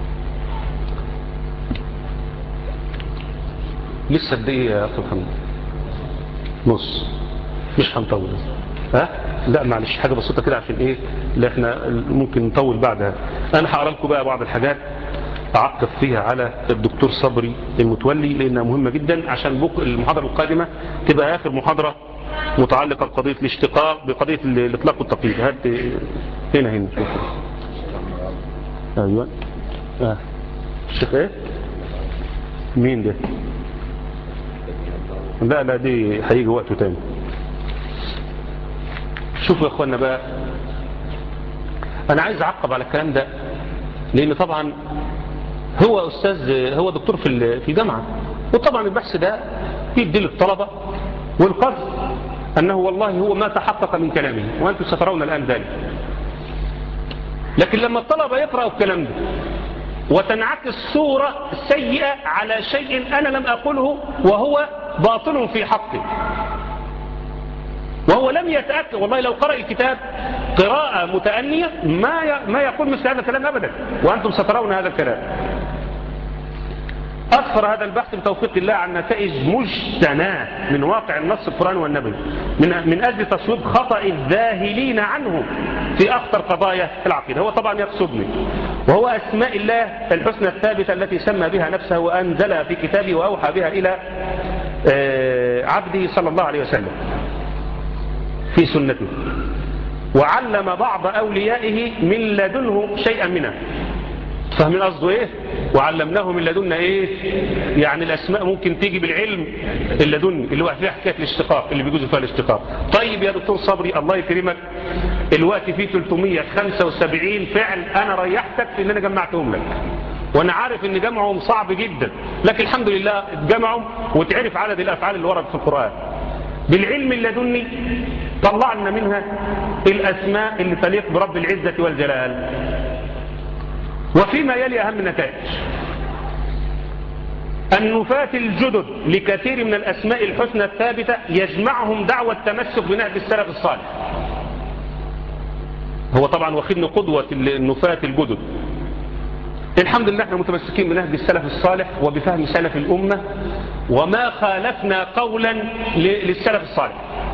لسه قد ايه يا اخي محمد نص مش هنطول ها لا معلش حاجه بسيطه كده عشان ايه اللي احنا ممكن نطول بعدها انا هقرا لكم بقى بعض الحاجات اعقب فيها على الدكتور صبري المتولي لانها مهمه جدا عشان بكره المحاضره القادمه تبقى اخر محاضره متعلقه بقضيه الاشتقاق بقضيه الاطلاق والتقييد هات هنا هنا شوف ايوه اه الشيخ ايه مين ده لا لا دي هيجي وقته تاني شوفوا يا اخوانا بقى انا عايز اعقب على الكلام ده لان طبعا هو استاذ هو دكتور في في الجامعه وطبعا البحث ده بيدي للطلبه والقصد انه والله هو ما تحقق من كلامه وانتم سترون الان ذلك لكن لما الطلبه يقراوا الكلام ده وتنعكس صورة سيئة على شيء أنا لم أقوله وهو باطل في حقه وهو لم يتأكد والله لو قرأ الكتاب قراءة متأنية ما ما يقول مثل هذا الكلام أبدا وأنتم سترون هذا الكلام أسفر هذا البحث بتوفيق الله عن نتائج مجتناة من واقع النص القرآن والنبي من, من أجل تصويب خطأ الذاهلين عنه في أخطر قضايا العقيدة هو طبعا يقصدني وهو أسماء الله الحسنى الثابتة التي سمى بها نفسه وأنزلها في كتابه وأوحى بها إلى عبده صلى الله عليه وسلم في سنته وعلم بعض أوليائه من لدنه شيئا منها فاهمين قصده ايه وعلمناه من لدنا ايه يعني الاسماء ممكن تيجي بالعلم اللدني اللي هو فيها حكايه الاشتقاق اللي بيجوز فيها الاشتقاق طيب يا دكتور صبري الله يكرمك الوقت فيه 375 فعل انا ريحتك في ان انا جمعتهم لك وانا عارف ان جمعهم صعب جدا لكن الحمد لله اتجمعوا وتعرف عدد الافعال اللي وردت في القران بالعلم اللدني طلعنا منها الاسماء اللي تليق برب العزه والجلال وفيما يلي أهم النتائج النفاة الجدد لكثير من الأسماء الحسنى الثابتة يجمعهم دعوة التمسك بنهج السلف الصالح هو طبعا واخدنا قدوة النفاة الجدد الحمد لله احنا متمسكين بنهج السلف الصالح وبفهم سلف الأمة وما خالفنا قولا للسلف الصالح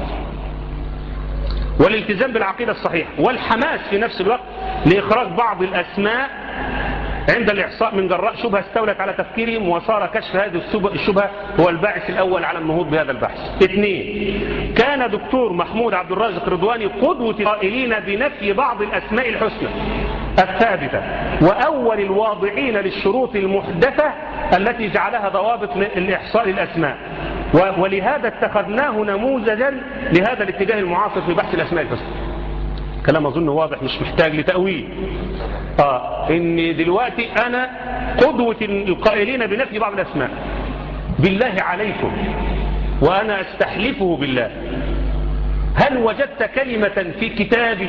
والالتزام بالعقيدة الصحيحة والحماس في نفس الوقت لإخراج بعض الأسماء عند الإحصاء من جراء شبهة استولت على تفكيرهم وصار كشف هذه الشبهة هو الباعث الأول على النهوض بهذا البحث اثنين كان دكتور محمود عبد الرازق رضواني قدوة قائلين بنفي بعض الأسماء الحسنى الثابتة وأول الواضعين للشروط المحدثة التي جعلها ضوابط الإحصاء للأسماء ولهذا اتخذناه نموذجا لهذا الاتجاه المعاصر في بحث الأسماء الحسنى كلام أظن واضح مش محتاج لتأويل آه إن دلوقتي أنا قدوة القائلين بنفي بعض الأسماء بالله عليكم وأنا أستحلفه بالله هل وجدت كلمة في كتابي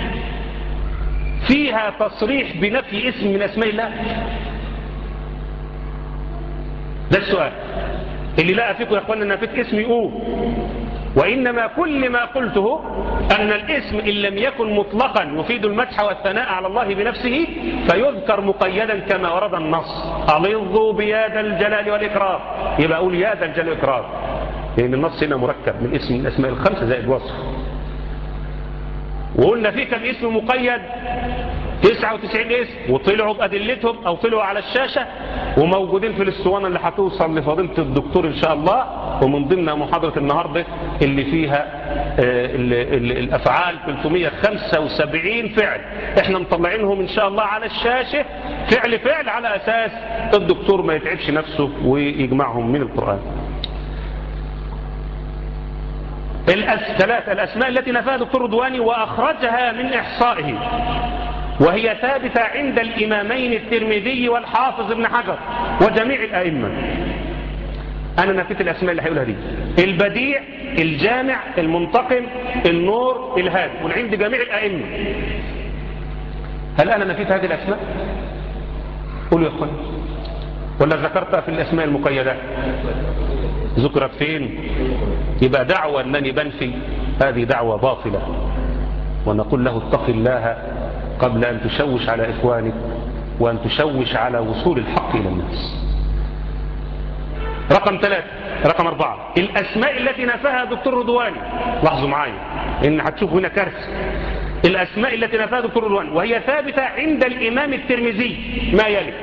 فيها تصريح بنفي اسم من أسماء الله ده السؤال اللي لقى فيكم يا أخوانا أن نفيت اسمي قول وإنما كل ما قلته أن الاسم إن لم يكن مطلقا يفيد المدح والثناء على الله بنفسه فيذكر مقيدا كما ورد النص ألظوا بيا ذا الجلال والإكرام يبقى أقول يا ذا الجلال والإكرام لأن النص هنا مركب من اسم من الأسماء الخمسة زائد وصف وقلنا فيه كم اسم مقيد 99 اسم وطلعوا بأدلتهم أو طلعوا على الشاشة وموجودين في الاسطوانة اللي هتوصل لفضيلة الدكتور إن شاء الله ومن ضمن محاضرة النهاردة اللي فيها آه، ال- ال- الأفعال 375 فعل احنا مطلعينهم إن شاء الله على الشاشة فعل فعل على أساس الدكتور ما يتعبش نفسه ويجمعهم من القرآن الأس... ثلاثة الأسماء التي نفاها دكتور رضواني وأخرجها من إحصائه وهي ثابتة عند الإمامين الترمذي والحافظ ابن حجر وجميع الأئمة أنا نفيت الأسماء اللي هيقولها دي البديع الجامع المنتقم النور الهادي والعند جميع الأئمة هل أنا نفيت هذه الأسماء قولوا يا أخوان ولا ذكرتها في الأسماء المقيدة ذكرت فين يبقى دعوة أنني بنفي هذه دعوة باطلة ونقول له اتق الله قبل أن تشوش على إخوانك وأن تشوش على وصول الحق إلى الناس رقم ثلاثة رقم أربعة الأسماء التي نفاها دكتور رضواني لاحظوا معايا إن هتشوفوا هنا كارثة الأسماء التي نفاها دكتور رضواني وهي ثابتة عند الإمام الترمذي ما يلي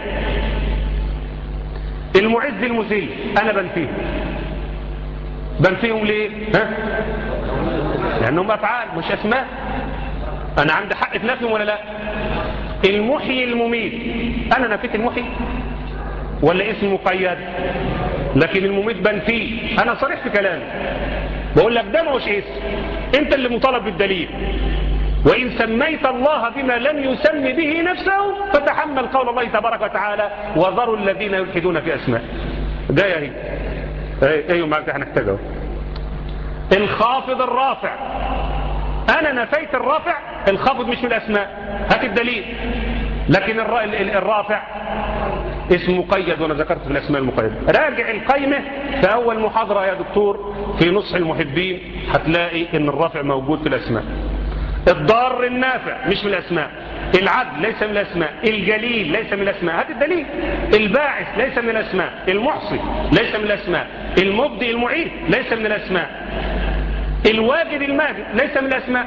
المعز المذل أنا بنفيه بنفيهم ليه ها؟ لأنهم أفعال مش أسماء أنا عندي حق في نفيهم ولا لا المحيي المميت أنا نفيت المحيي ولا اسم مقيد لكن المميت بنفيه أنا صريح في كلامي بقول لك ده مش اسم أنت اللي مطالب بالدليل وإن سميت الله بما لم يسم به نفسه فتحمل قول الله تبارك وتعالى وذروا الذين يلحدون في أسماء جاية هي ايه ايوه معك هنحتاجه الخافض الرافع انا نفيت الرافع الخافض مش من الاسماء هات الدليل لكن الر- ال- ال- الرافع اسم مقيد وانا ذكرت في الاسماء المقيدة راجع القيمة في اول محاضرة يا دكتور في نصح المحبين هتلاقي ان الرافع موجود في الاسماء الضار النافع مش من الاسماء العدل ليس من الاسماء الجليل ليس من الاسماء هات الدليل الباعث ليس من الاسماء المحصي ليس من الاسماء المبدئ المعيد ليس من الاسماء الواجد الماجد ليس من الاسماء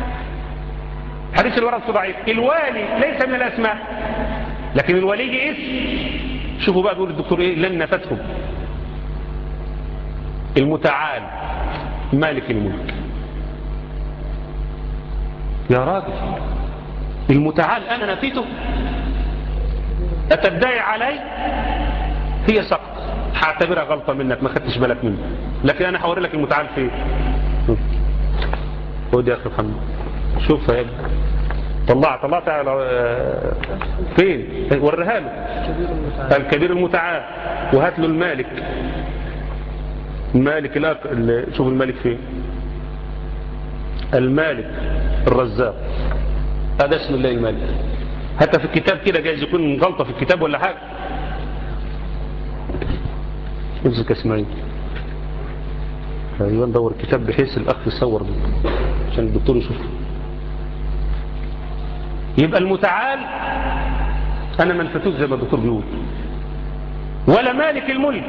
حديث الورد ضعيف الوالي ليس من الاسماء لكن الولي اسم شوفوا بقى بيقول الدكتور ايه لن نفتهم المتعال مالك الملك يا راجل المتعال انا نفيته اتدعي علي هي سقط هعتبرها غلطة منك ما خدتش بالك منه لكن انا هوري لك المتعال فين خد يا اخي محمد شوف يا ابني طلع طلعت على آه، فين وريها له الكبير المتعال وهات له المالك المالك الأك... ال- شوف المالك فين المالك الرزاق هذا اسم الله المالك حتى في الكتاب كده جايز يكون غلطة في الكتاب ولا حاجة امسك اسمعين ايوه ندور الكتاب بحيث الاخ يصور ده عشان الدكتور يشوفه يبقى المتعال انا ما نفتوش زي ما الدكتور بيقول ولا مالك الملك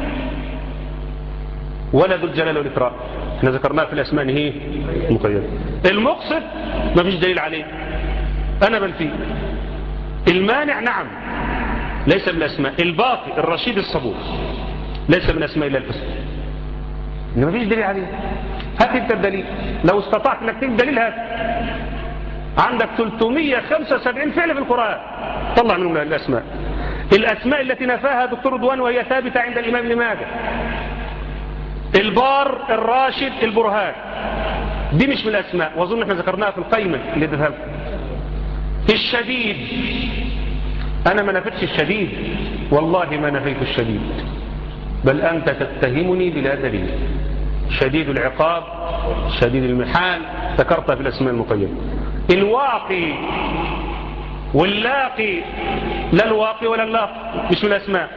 ولا ذو الجلال والاكرام احنا ذكرناها في الاسماء إن هي مقيده المقصد ما فيش دليل عليه انا بنفيه المانع نعم ليس من الاسماء الباقي الرشيد الصبور ليس من اسماء الله الحسنى ما فيش دليل عليه هات انت الدليل لو استطعت انك تجيب دليل هات عندك 375 فعل في القرآن طلع منهم الأسماء الأسماء التي نفاها دكتور رضوان وهي ثابتة عند الإمام ابن ماجه البار الراشد البرهان دي مش من الأسماء وأظن احنا ذكرناها في القيمة اللي اديتها لكم الشديد أنا ما نفيتش الشديد والله ما نفيت الشديد بل أنت تتهمني بلا دليل شديد العقاب شديد المحال ذكرتها في الأسماء المقيدة الواقي واللاقي لا الواقي ولا اللاقي مش من الأسماء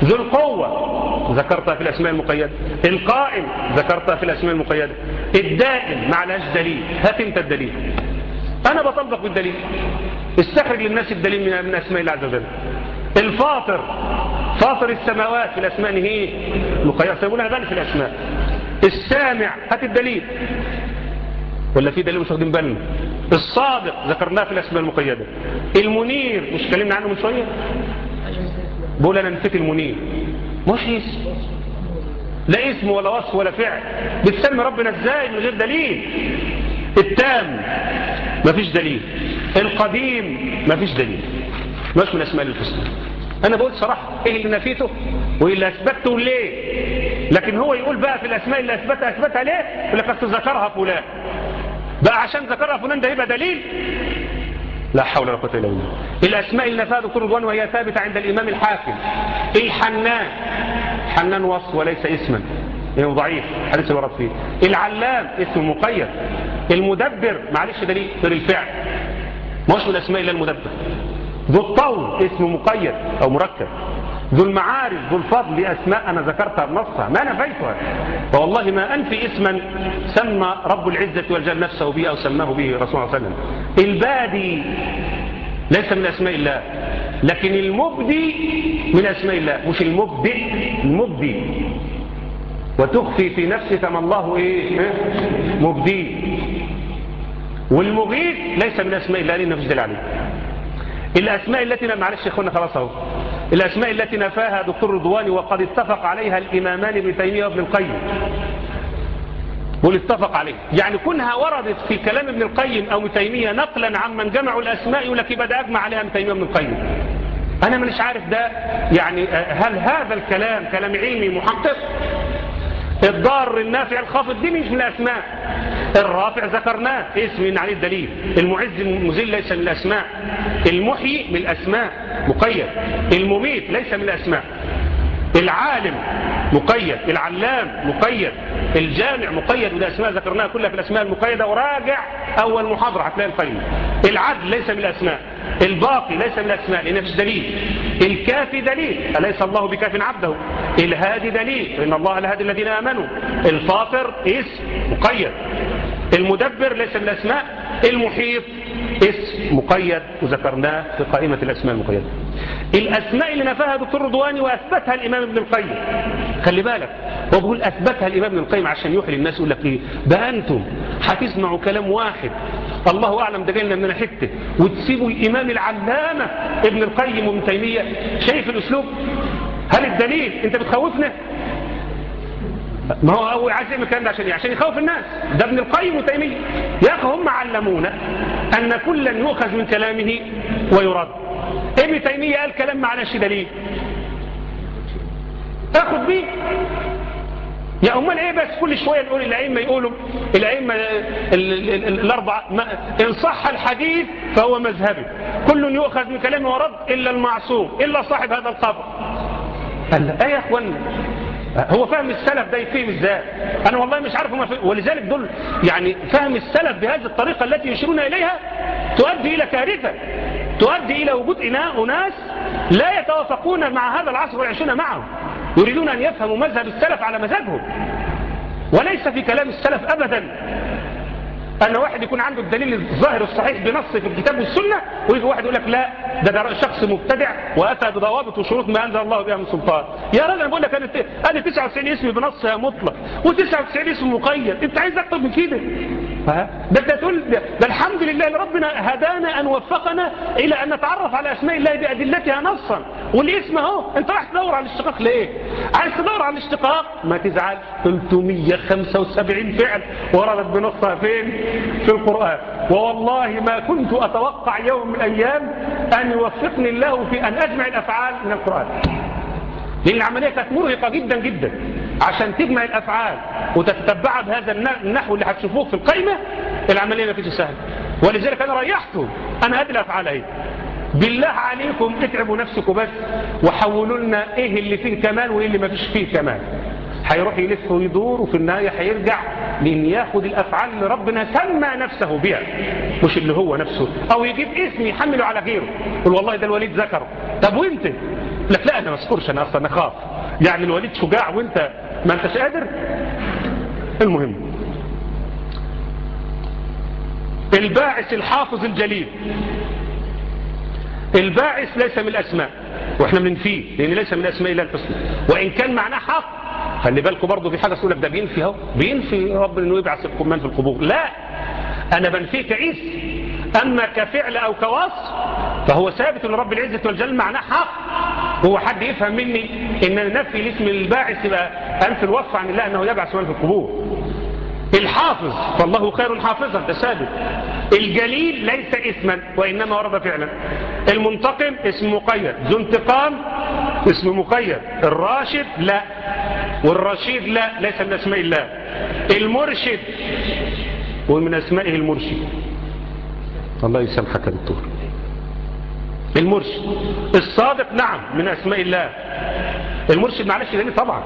ذو القوة ذكرتها في الأسماء المقيدة القائم ذكرتها في الأسماء المقيدة الدائم ما لهاش دليل هات انت الدليل أنا بطلبك بالدليل استخرج للناس الدليل من من أسماء الله عز وجل الفاطر فاطر السماوات في الأسماء هي مقيدة سيقولها بقى في الأسماء السامع هات الدليل ولا في دليل مش واخدين بالنا الصادق ذكرناه في الأسماء المقيدة المنير مش اتكلمنا عنه من شوية بقول أنا نسيت المنير مش اسم لا اسم ولا وصف ولا فعل بتسمي ربنا ازاي من غير دليل التام مفيش دليل القديم مفيش دليل مش من اسماء الحسنى انا بقول صراحه ايه اللي نفيته وايه اللي اثبته ليه لكن هو يقول بقى في الاسماء اللي اثبتها اثبتها ليه يقول لك اصل ذكرها فلان بقى عشان ذكرها فلان ده يبقى دليل لا حول ولا قوه الا بالله الاسماء اللي نفاها دكتور رضوان وهي ثابته عند الامام الحاكم الحنان حنان وصف وليس اسما إيه ضعيف حديث اللي ورد فيه العلام اسم مقيد المدبر معلش دليل غير الفعل مش من الاسماء الا المدبر ذو الطول اسم مقيد او مركب ذو المعارف ذو الفضل دي اسماء انا ذكرتها بنصها ما نفيتها فوالله ما انفي اسما سمى رب العزه والجل نفسه به او سماه به رسول الله صلى الله عليه وسلم البادي ليس من اسماء الله لكن المبدي من اسماء الله مش المبدئ المبدي وتخفي في نفسك ما الله ايه مبديه والمغيث ليس من اسماء الله لانه مفيش دليل عليه الاسماء التي معلش يا اخوانا خلاص اهو الاسماء التي نفاها دكتور رضواني وقد اتفق عليها الامامان ابن تيميه وابن القيم اتفق عليه يعني كونها وردت في كلام ابن القيم او ابن تيميه نقلا عمن جمعوا الاسماء يقول لك يبقى ده اجمع عليها ابن تيميه وابن القيم انا مش عارف ده يعني هل هذا الكلام كلام علمي محقق الضار النافع الخافض دي مش من الاسماء الرافع ذكرناه اسم عليه الدليل المعز المذل ليس من الاسماء المحيي من الاسماء مقيد المميت ليس من الاسماء العالم مقيد العلام مقيد الجامع مقيد وده اسماء ذكرناها كلها في الاسماء المقيده وراجع اول محاضره هتلاقي القيمه العدل ليس من الاسماء الباقي ليس من الاسماء لان مفيش دليل الكافي دليل اليس الله بكاف عبده الهادي دليل ان الله لهادي الذين امنوا الفاطر اسم مقيد المدبر ليس من الاسماء المحيط اسم مقيد وذكرناه في قائمه الاسماء المقيده الأسماء اللي نفاها دكتور رضواني وأثبتها الإمام ابن القيم خلي بالك هو بيقول أثبتها الإمام ابن القيم عشان يوحي للناس يقول لك إيه ده أنتم هتسمعوا كلام واحد الله أعلم ده جاي لنا حتة وتسيبوا الإمام العلامة ابن القيم وابن تيمية شايف الأسلوب هل الدليل أنت بتخوفنا ما هو هو عايز يعمل الكلام ده عشان ايه عشان يخوف الناس ده ابن القيم وتيميه يا اخي هم علمونا ان كلا يؤخذ من كلامه ويرد ابن تيميه قال كلام معناش دليل تاخد بيه يا امال ايه بس كل شويه نقول الائمه يقولوا الائمه الاربعه ان صح الحديث فهو مذهبي كل يؤخذ من كلامه ورد الا المعصوم الا صاحب هذا القبر قال ايه يا اخوانا هو فهم السلف ده يفهم ازاي انا والله مش عارف هم ولذلك دول يعني فهم السلف بهذه الطريقه التي يشيرون اليها تؤدي الى كارثه تؤدي الى وجود اناس لا يتوافقون مع هذا العصر ويعيشون معه يريدون ان يفهموا مذهب السلف على مزاجهم وليس في كلام السلف ابدا أن واحد يكون عنده الدليل الظاهر الصحيح بنص في الكتاب والسنة ويجي واحد يقول لك لا ده, ده شخص مبتدع وأتى بضوابط وشروط ما أنزل الله بها من سلطان يا راجل أنا بقول لك أنا أنا 99 اسم بنص مطلق و99 اسم مقيد أنت عايز أكتر من كده ده ده تقول ده, ده الحمد لله اللي ربنا هدانا أن وفقنا إلى أن نتعرف على أسماء الله بأدلتها نصا والاسم أهو أنت راح تدور على الاشتقاق ليه عايز تدور على الاشتقاق ما تزعل 375 فعل وردت بنصها فين في القرآن ووالله ما كنت أتوقع يوم من الأيام أن يوفقني الله في أن أجمع الأفعال من القرآن لأن العملية كانت مرهقة جدا جدا عشان تجمع الأفعال وتتبعها بهذا النحو اللي هتشوفوه في القائمة العملية ما فيش سهل ولذلك أنا ريحته أنا هذه الأفعال اهي بالله عليكم اتعبوا نفسكم بس وحولوا لنا ايه اللي فيه كمال وايه اللي ما فيش فيه كمال هيروح يلف ويدور وفي النهاية هيرجع لأن ياخد الأفعال اللي ربنا سمى نفسه بها مش اللي هو نفسه أو يجيب اسم يحمله على غيره يقول والله ده الوليد ذكره طب وانت لك لا انا ما اذكرش انا اصلا اخاف يعني الوليد شجاع وانت ما انتش قادر المهم الباعث الحافظ الجليل الباعث ليس من الاسماء واحنا بننفيه لان ليس من اسماء الله الحسنى وان كان معناه حق خلي بالكم برضه في حاجه تقول لك ده بينفي اهو بينفي رب انه يبعث القمان في القبور لا انا بنفيه كعيس اما كفعل او كوصف فهو ثابت لرب العزه والجلال معناه حق هو حد يفهم مني ان انا نفي الاسم الباعث يبقى انفي الوصف عن الله انه يبعث من في القبور الحافظ فالله خير حافظا ده ثابت الجليل ليس اسما وانما ورد فعلا المنتقم اسم مقيد ذو انتقام اسم مقيد الراشد لا والرشيد لا ليس من اسماء الله المرشد ومن اسمائه المرشد الله يسامحك يا دكتور المرشد الصادق نعم من اسماء الله المرشد معلش دليل طبعا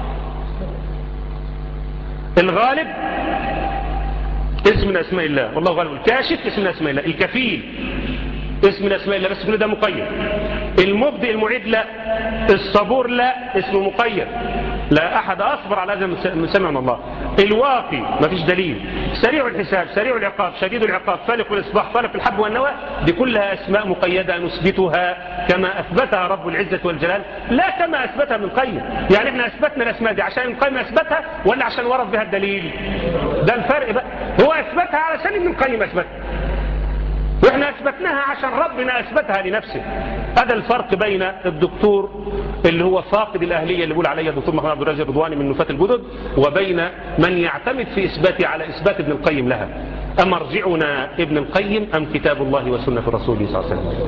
الغالب اسم من اسماء الله والله غالب الكاشف اسم من اسماء الله الكفيل اسم من اسماء الله بس كل ده مقيد المبدئ المعيد لا الصبور لا اسم مقيد لا احد اصبر على هذا من سمع من الله الواقي ما فيش دليل سريع الحساب سريع العقاب شديد العقاب فالق الاصباح فالق الحب والنوى دي كلها اسماء مقيده نثبتها كما اثبتها رب العزه والجلال لا كما اثبتها ابن القيم يعني احنا اثبتنا الاسماء دي عشان ابن القيم اثبتها ولا عشان ورد بها الدليل ده الفرق بقى هو اثبتها علشان ابن القيم اثبتها واحنا اثبتناها عشان ربنا اثبتها لنفسه هذا الفرق بين الدكتور اللي هو فاقد الاهليه اللي بيقول عليها الدكتور محمد عبد الرازق الرضواني من نفاة الجدد وبين من يعتمد في اثباتها على اثبات ابن القيم لها امرجعنا ابن القيم ام كتاب الله وسنه رسوله صلى الله عليه وسلم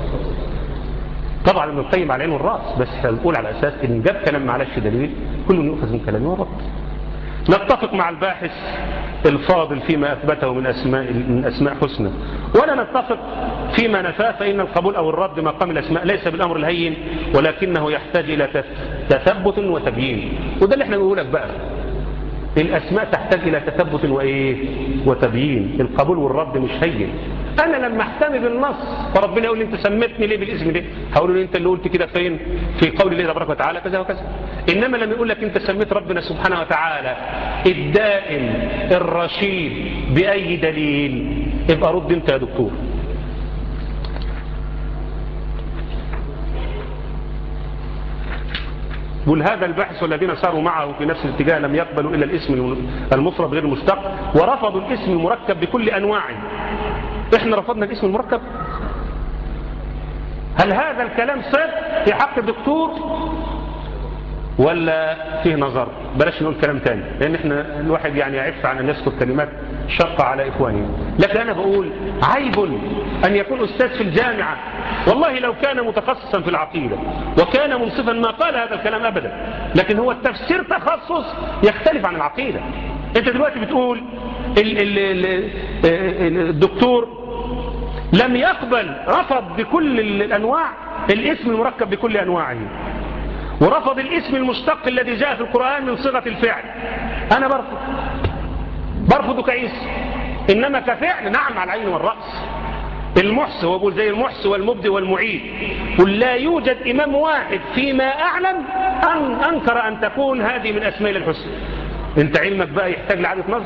طبعا ابن القيم على عين الراس بس هنقول على اساس ان جاب كلام معلش دليل كل يؤخذ من كلامه ورد نتفق مع الباحث الفاضل فيما أثبته من أسماء, من أسماء حسنى ولا نتفق فيما نفاه فإن القبول أو الرد مقام الأسماء ليس بالأمر الهين ولكنه يحتاج إلى تثبت وتبيين وده اللي احنا نقولك بقى الأسماء تحتاج إلى تثبت وإيه وتبيين القبول والرد مش هين أنا لما احتمي بالنص فربنا يقول لي أنت سميتني ليه بالاسم ده هقول له أنت اللي قلت كده فين في قول الله تبارك وتعالى كذا وكذا إنما لما يقول لك أنت سميت ربنا سبحانه وتعالى الدائم الرشيد بأي دليل يبقى رد أنت يا دكتور يقول هذا البحث والذين ساروا معه في نفس الاتجاه لم يقبلوا إلا الاسم المفرد غير المشتق ورفضوا الاسم المركب بكل أنواعه احنا رفضنا الاسم المركب هل هذا الكلام صدق في حق الدكتور ولا فيه نظر بلاش نقول كلام تاني لان احنا الواحد يعني يعف عن ان يذكر كلمات شقة على اخوانه لكن انا بقول عيب ان يكون استاذ في الجامعة والله لو كان متخصصا في العقيدة وكان منصفا ما قال هذا الكلام ابدا لكن هو التفسير تخصص يختلف عن العقيدة انت دلوقتي بتقول ال ال ال الدكتور لم يقبل رفض بكل الانواع الاسم المركب بكل انواعه ورفض الاسم المشتق الذي جاء في القرآن من صيغة الفعل أنا برفض برفض كعيس إنما كفعل نعم على العين والرأس المحس هو بيقول زي المحس والمبدي والمعيد قل لا يوجد إمام واحد فيما أعلم أن أنكر أن تكون هذه من أسماء الحسن أنت علمك بقى يحتاج لعادة نظر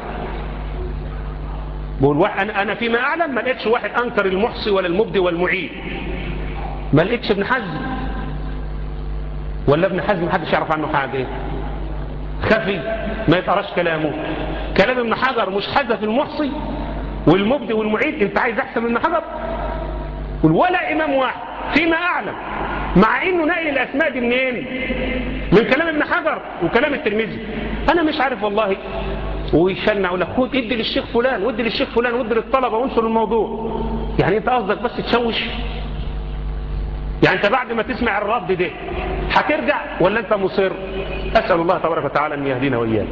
بقول أنا, أنا فيما أعلم ما لقيتش واحد أنكر المحصي ولا المبدي والمعيد ما لقيتش ابن حزم ولا ابن حزم محدش يعرف عنه حاجة ايه خفي ما يتقراش كلامه كلام ابن حجر مش حذف المحصي والمبدي والمعيد انت عايز احسن من ابن حجر ولا امام واحد فيما اعلم مع انه نقل الاسماء دي منين من كلام ابن حجر وكلام الترمذي انا مش عارف والله ويشنع يقول لك خد ادي للشيخ فلان وادي للشيخ فلان وادي للطلبه وانشر الموضوع يعني انت قصدك بس تشوش يعني انت بعد ما تسمع الرد ده هترجع ولا انت مصر اسال الله تبارك وتعالى ان يهدينا واياك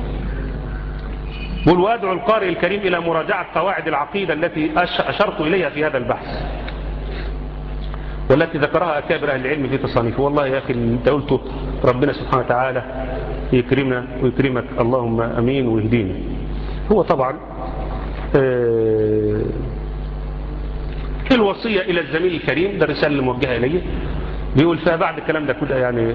قل وادعو القارئ الكريم الى مراجعه قواعد العقيده التي اشرت اليها في هذا البحث والتي ذكرها اكابر اهل العلم في تصانيفه والله يا اخي انت قلته ربنا سبحانه وتعالى يكرمنا ويكرمك اللهم امين ويهدينا هو طبعا آه الوصية إلى الزميل الكريم ده رسالة موجهة إليه بيقول فيها بعد الكلام ده كده يعني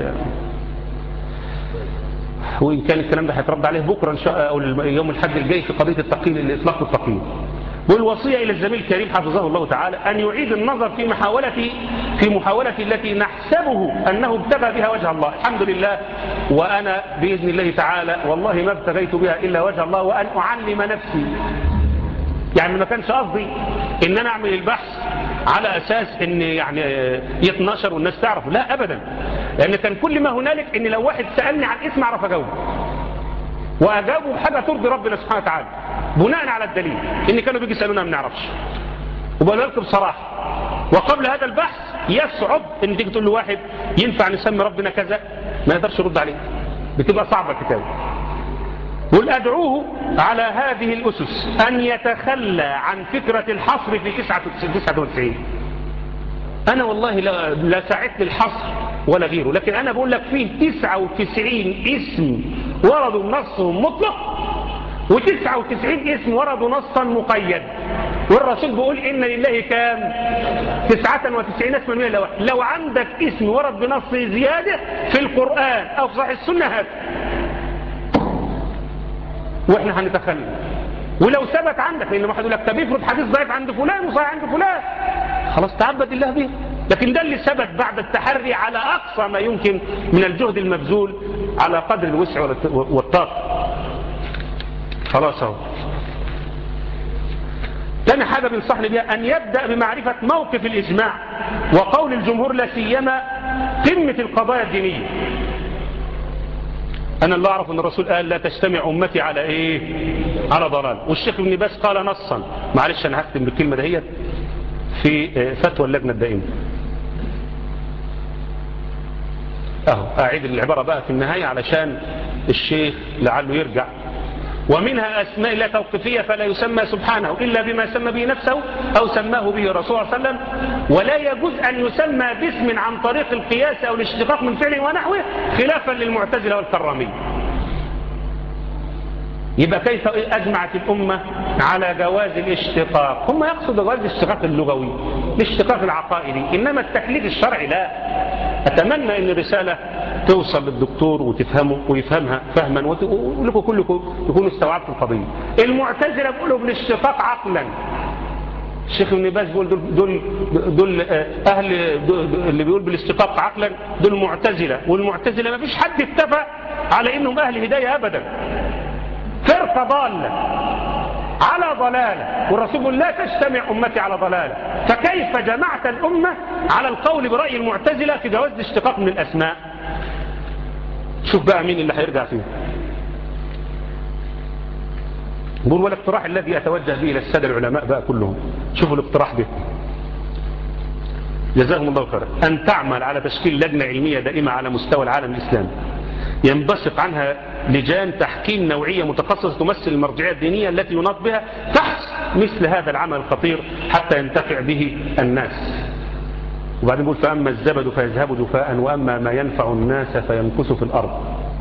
وإن كان الكلام ده هيترد عليه بكرة إن شاء أو يوم الحد الجاي في قضية التقييم الإطلاق والتقييم والوصية إلى الزميل الكريم حفظه الله تعالى أن يعيد النظر في محاولة في محاولة التي نحسبه أنه ابتغى بها وجه الله الحمد لله وأنا بإذن الله تعالى والله ما ابتغيت بها إلا وجه الله وأن أعلم نفسي يعني ما كانش قصدي ان انا اعمل البحث على اساس ان يعني يتنشر والناس تعرف لا ابدا لان كان كل ما هنالك ان لو واحد سألني عن اسم اعرف اجاوبه واجاوبه بحاجة ترضي ربنا سبحانه وتعالى بناء على الدليل ان كانوا بيجي يسالونا ما بنعرفش وبقول لكم بصراحة وقبل هذا البحث يصعب ان تيجي تقول له واحد ينفع نسمي ربنا كذا ما يقدرش يرد عليك بتبقى صعبة الكتابة قل أدعوه على هذه الأسس أن يتخلى عن فكرة الحصر في 99 أنا والله لا, لا ساعدت الحصر ولا غيره لكن أنا بقول لك فيه 99 اسم وردوا نصهم مطلق و99 اسم وردوا نصا مقيد والرسول بيقول إن لله كام 99 اسما من الله لو عندك اسم ورد بنص زيادة في القرآن أو في صحيح السنة هات واحنا هنتخلى ولو ثبت عندك لان واحد يقول لك طب افرض حديث ضعيف عند فلان وصحيح عند فلان خلاص تعبد الله به لكن ده اللي ثبت بعد التحري على اقصى ما يمكن من الجهد المبذول على قدر الوسع والطاقه خلاص اهو تاني حاجه بينصحني بها ان يبدا بمعرفه موقف الاجماع وقول الجمهور لا سيما قمه القضايا الدينيه أنا اللي أعرف أن الرسول قال لا تجتمع أمتي على إيه على ضلال والشيخ ابن باز قال نصا معلش أنا هختم بالكلمة دهيت في فتوى اللجنة الدائمة أهو أعيد العبارة بقى في النهاية علشان الشيخ لعله يرجع ومنها أسماء لا توقيفية فلا يسمى سبحانه إلا بما سمى به نفسه أو سماه به الرسول صلى الله عليه وسلم ولا يجوز أن يسمى باسم عن طريق القياس أو الاشتقاق من فعل ونحوه خلافا للمعتزلة والكرامية يبقى كيف أجمعت الأمة على جواز الاشتقاق هم يقصدوا جواز الاشتقاق اللغوي الاشتقاق العقائدي إنما التكليف الشرعي لا أتمنى أن الرسالة توصل للدكتور وتفهمه ويفهمها فهما ولكم كلكم تكونوا استوعبتوا القضية المعتزلة بيقولوا بالاشتقاق عقلا الشيخ ابن باز بيقول دول, دول, دول أهل دول اللي بيقول بالاشتقاق عقلا دول معتزلة والمعتزلة ما فيش حد اتفق على انهم أهل هداية أبدا فرقة ضالة على ضلالة والرسول يقول لا تجتمع أمتي على ضلالة فكيف جمعت الأمة على القول برأي المعتزلة في جواز الاشتقاق من الأسماء شوف بقى مين اللي هيرجع فيه بقول والاقتراح الذي أتوجه به إلى السادة العلماء بقى كلهم شوفوا الاقتراح به جزاهم الله خيرا أن تعمل على تشكيل لجنة علمية دائمة على مستوى العالم الإسلامي ينبثق عنها لجان تحكيم نوعية متخصصة تمثل المرجعية الدينية التي يناط بها فحص مثل هذا العمل الخطير حتى ينتفع به الناس وبعدين يقول فأما الزبد فيذهب جفاء وأما ما ينفع الناس فيمكث في الأرض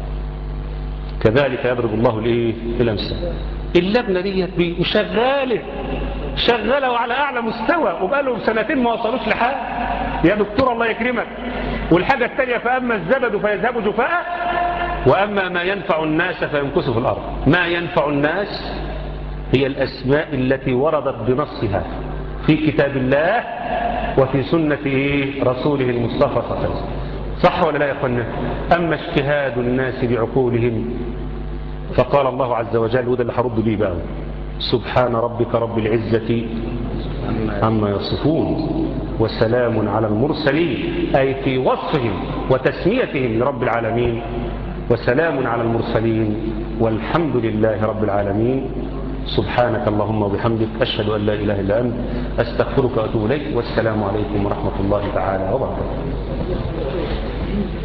كذلك يضرب الله الايه الامثال اللجنه ديت شغاله شغاله وعلى اعلى مستوى وبقالهم سنتين ما وصلوش لحاجه يا دكتور الله يكرمك والحاجه الثانيه فاما الزبد فيذهب جفاء واما ما ينفع الناس فيمكث في الارض ما ينفع الناس هي الاسماء التي وردت بنصها في كتاب الله وفي سنه إيه؟ رسوله المصطفى صلى الله عليه وسلم صح ولا لا يا اخوانا اما اجتهاد الناس بعقولهم فقال الله عز وجل وده اللي هرد بيه بقى سبحان ربك رب العزة عما يصفون وسلام على المرسلين أي في وصفهم وتسميتهم لرب العالمين وسلام على المرسلين والحمد لله رب العالمين سبحانك اللهم وبحمدك أشهد أن لا إله إلا أنت أستغفرك وأتوب إليك والسلام عليكم ورحمة الله تعالى وبركاته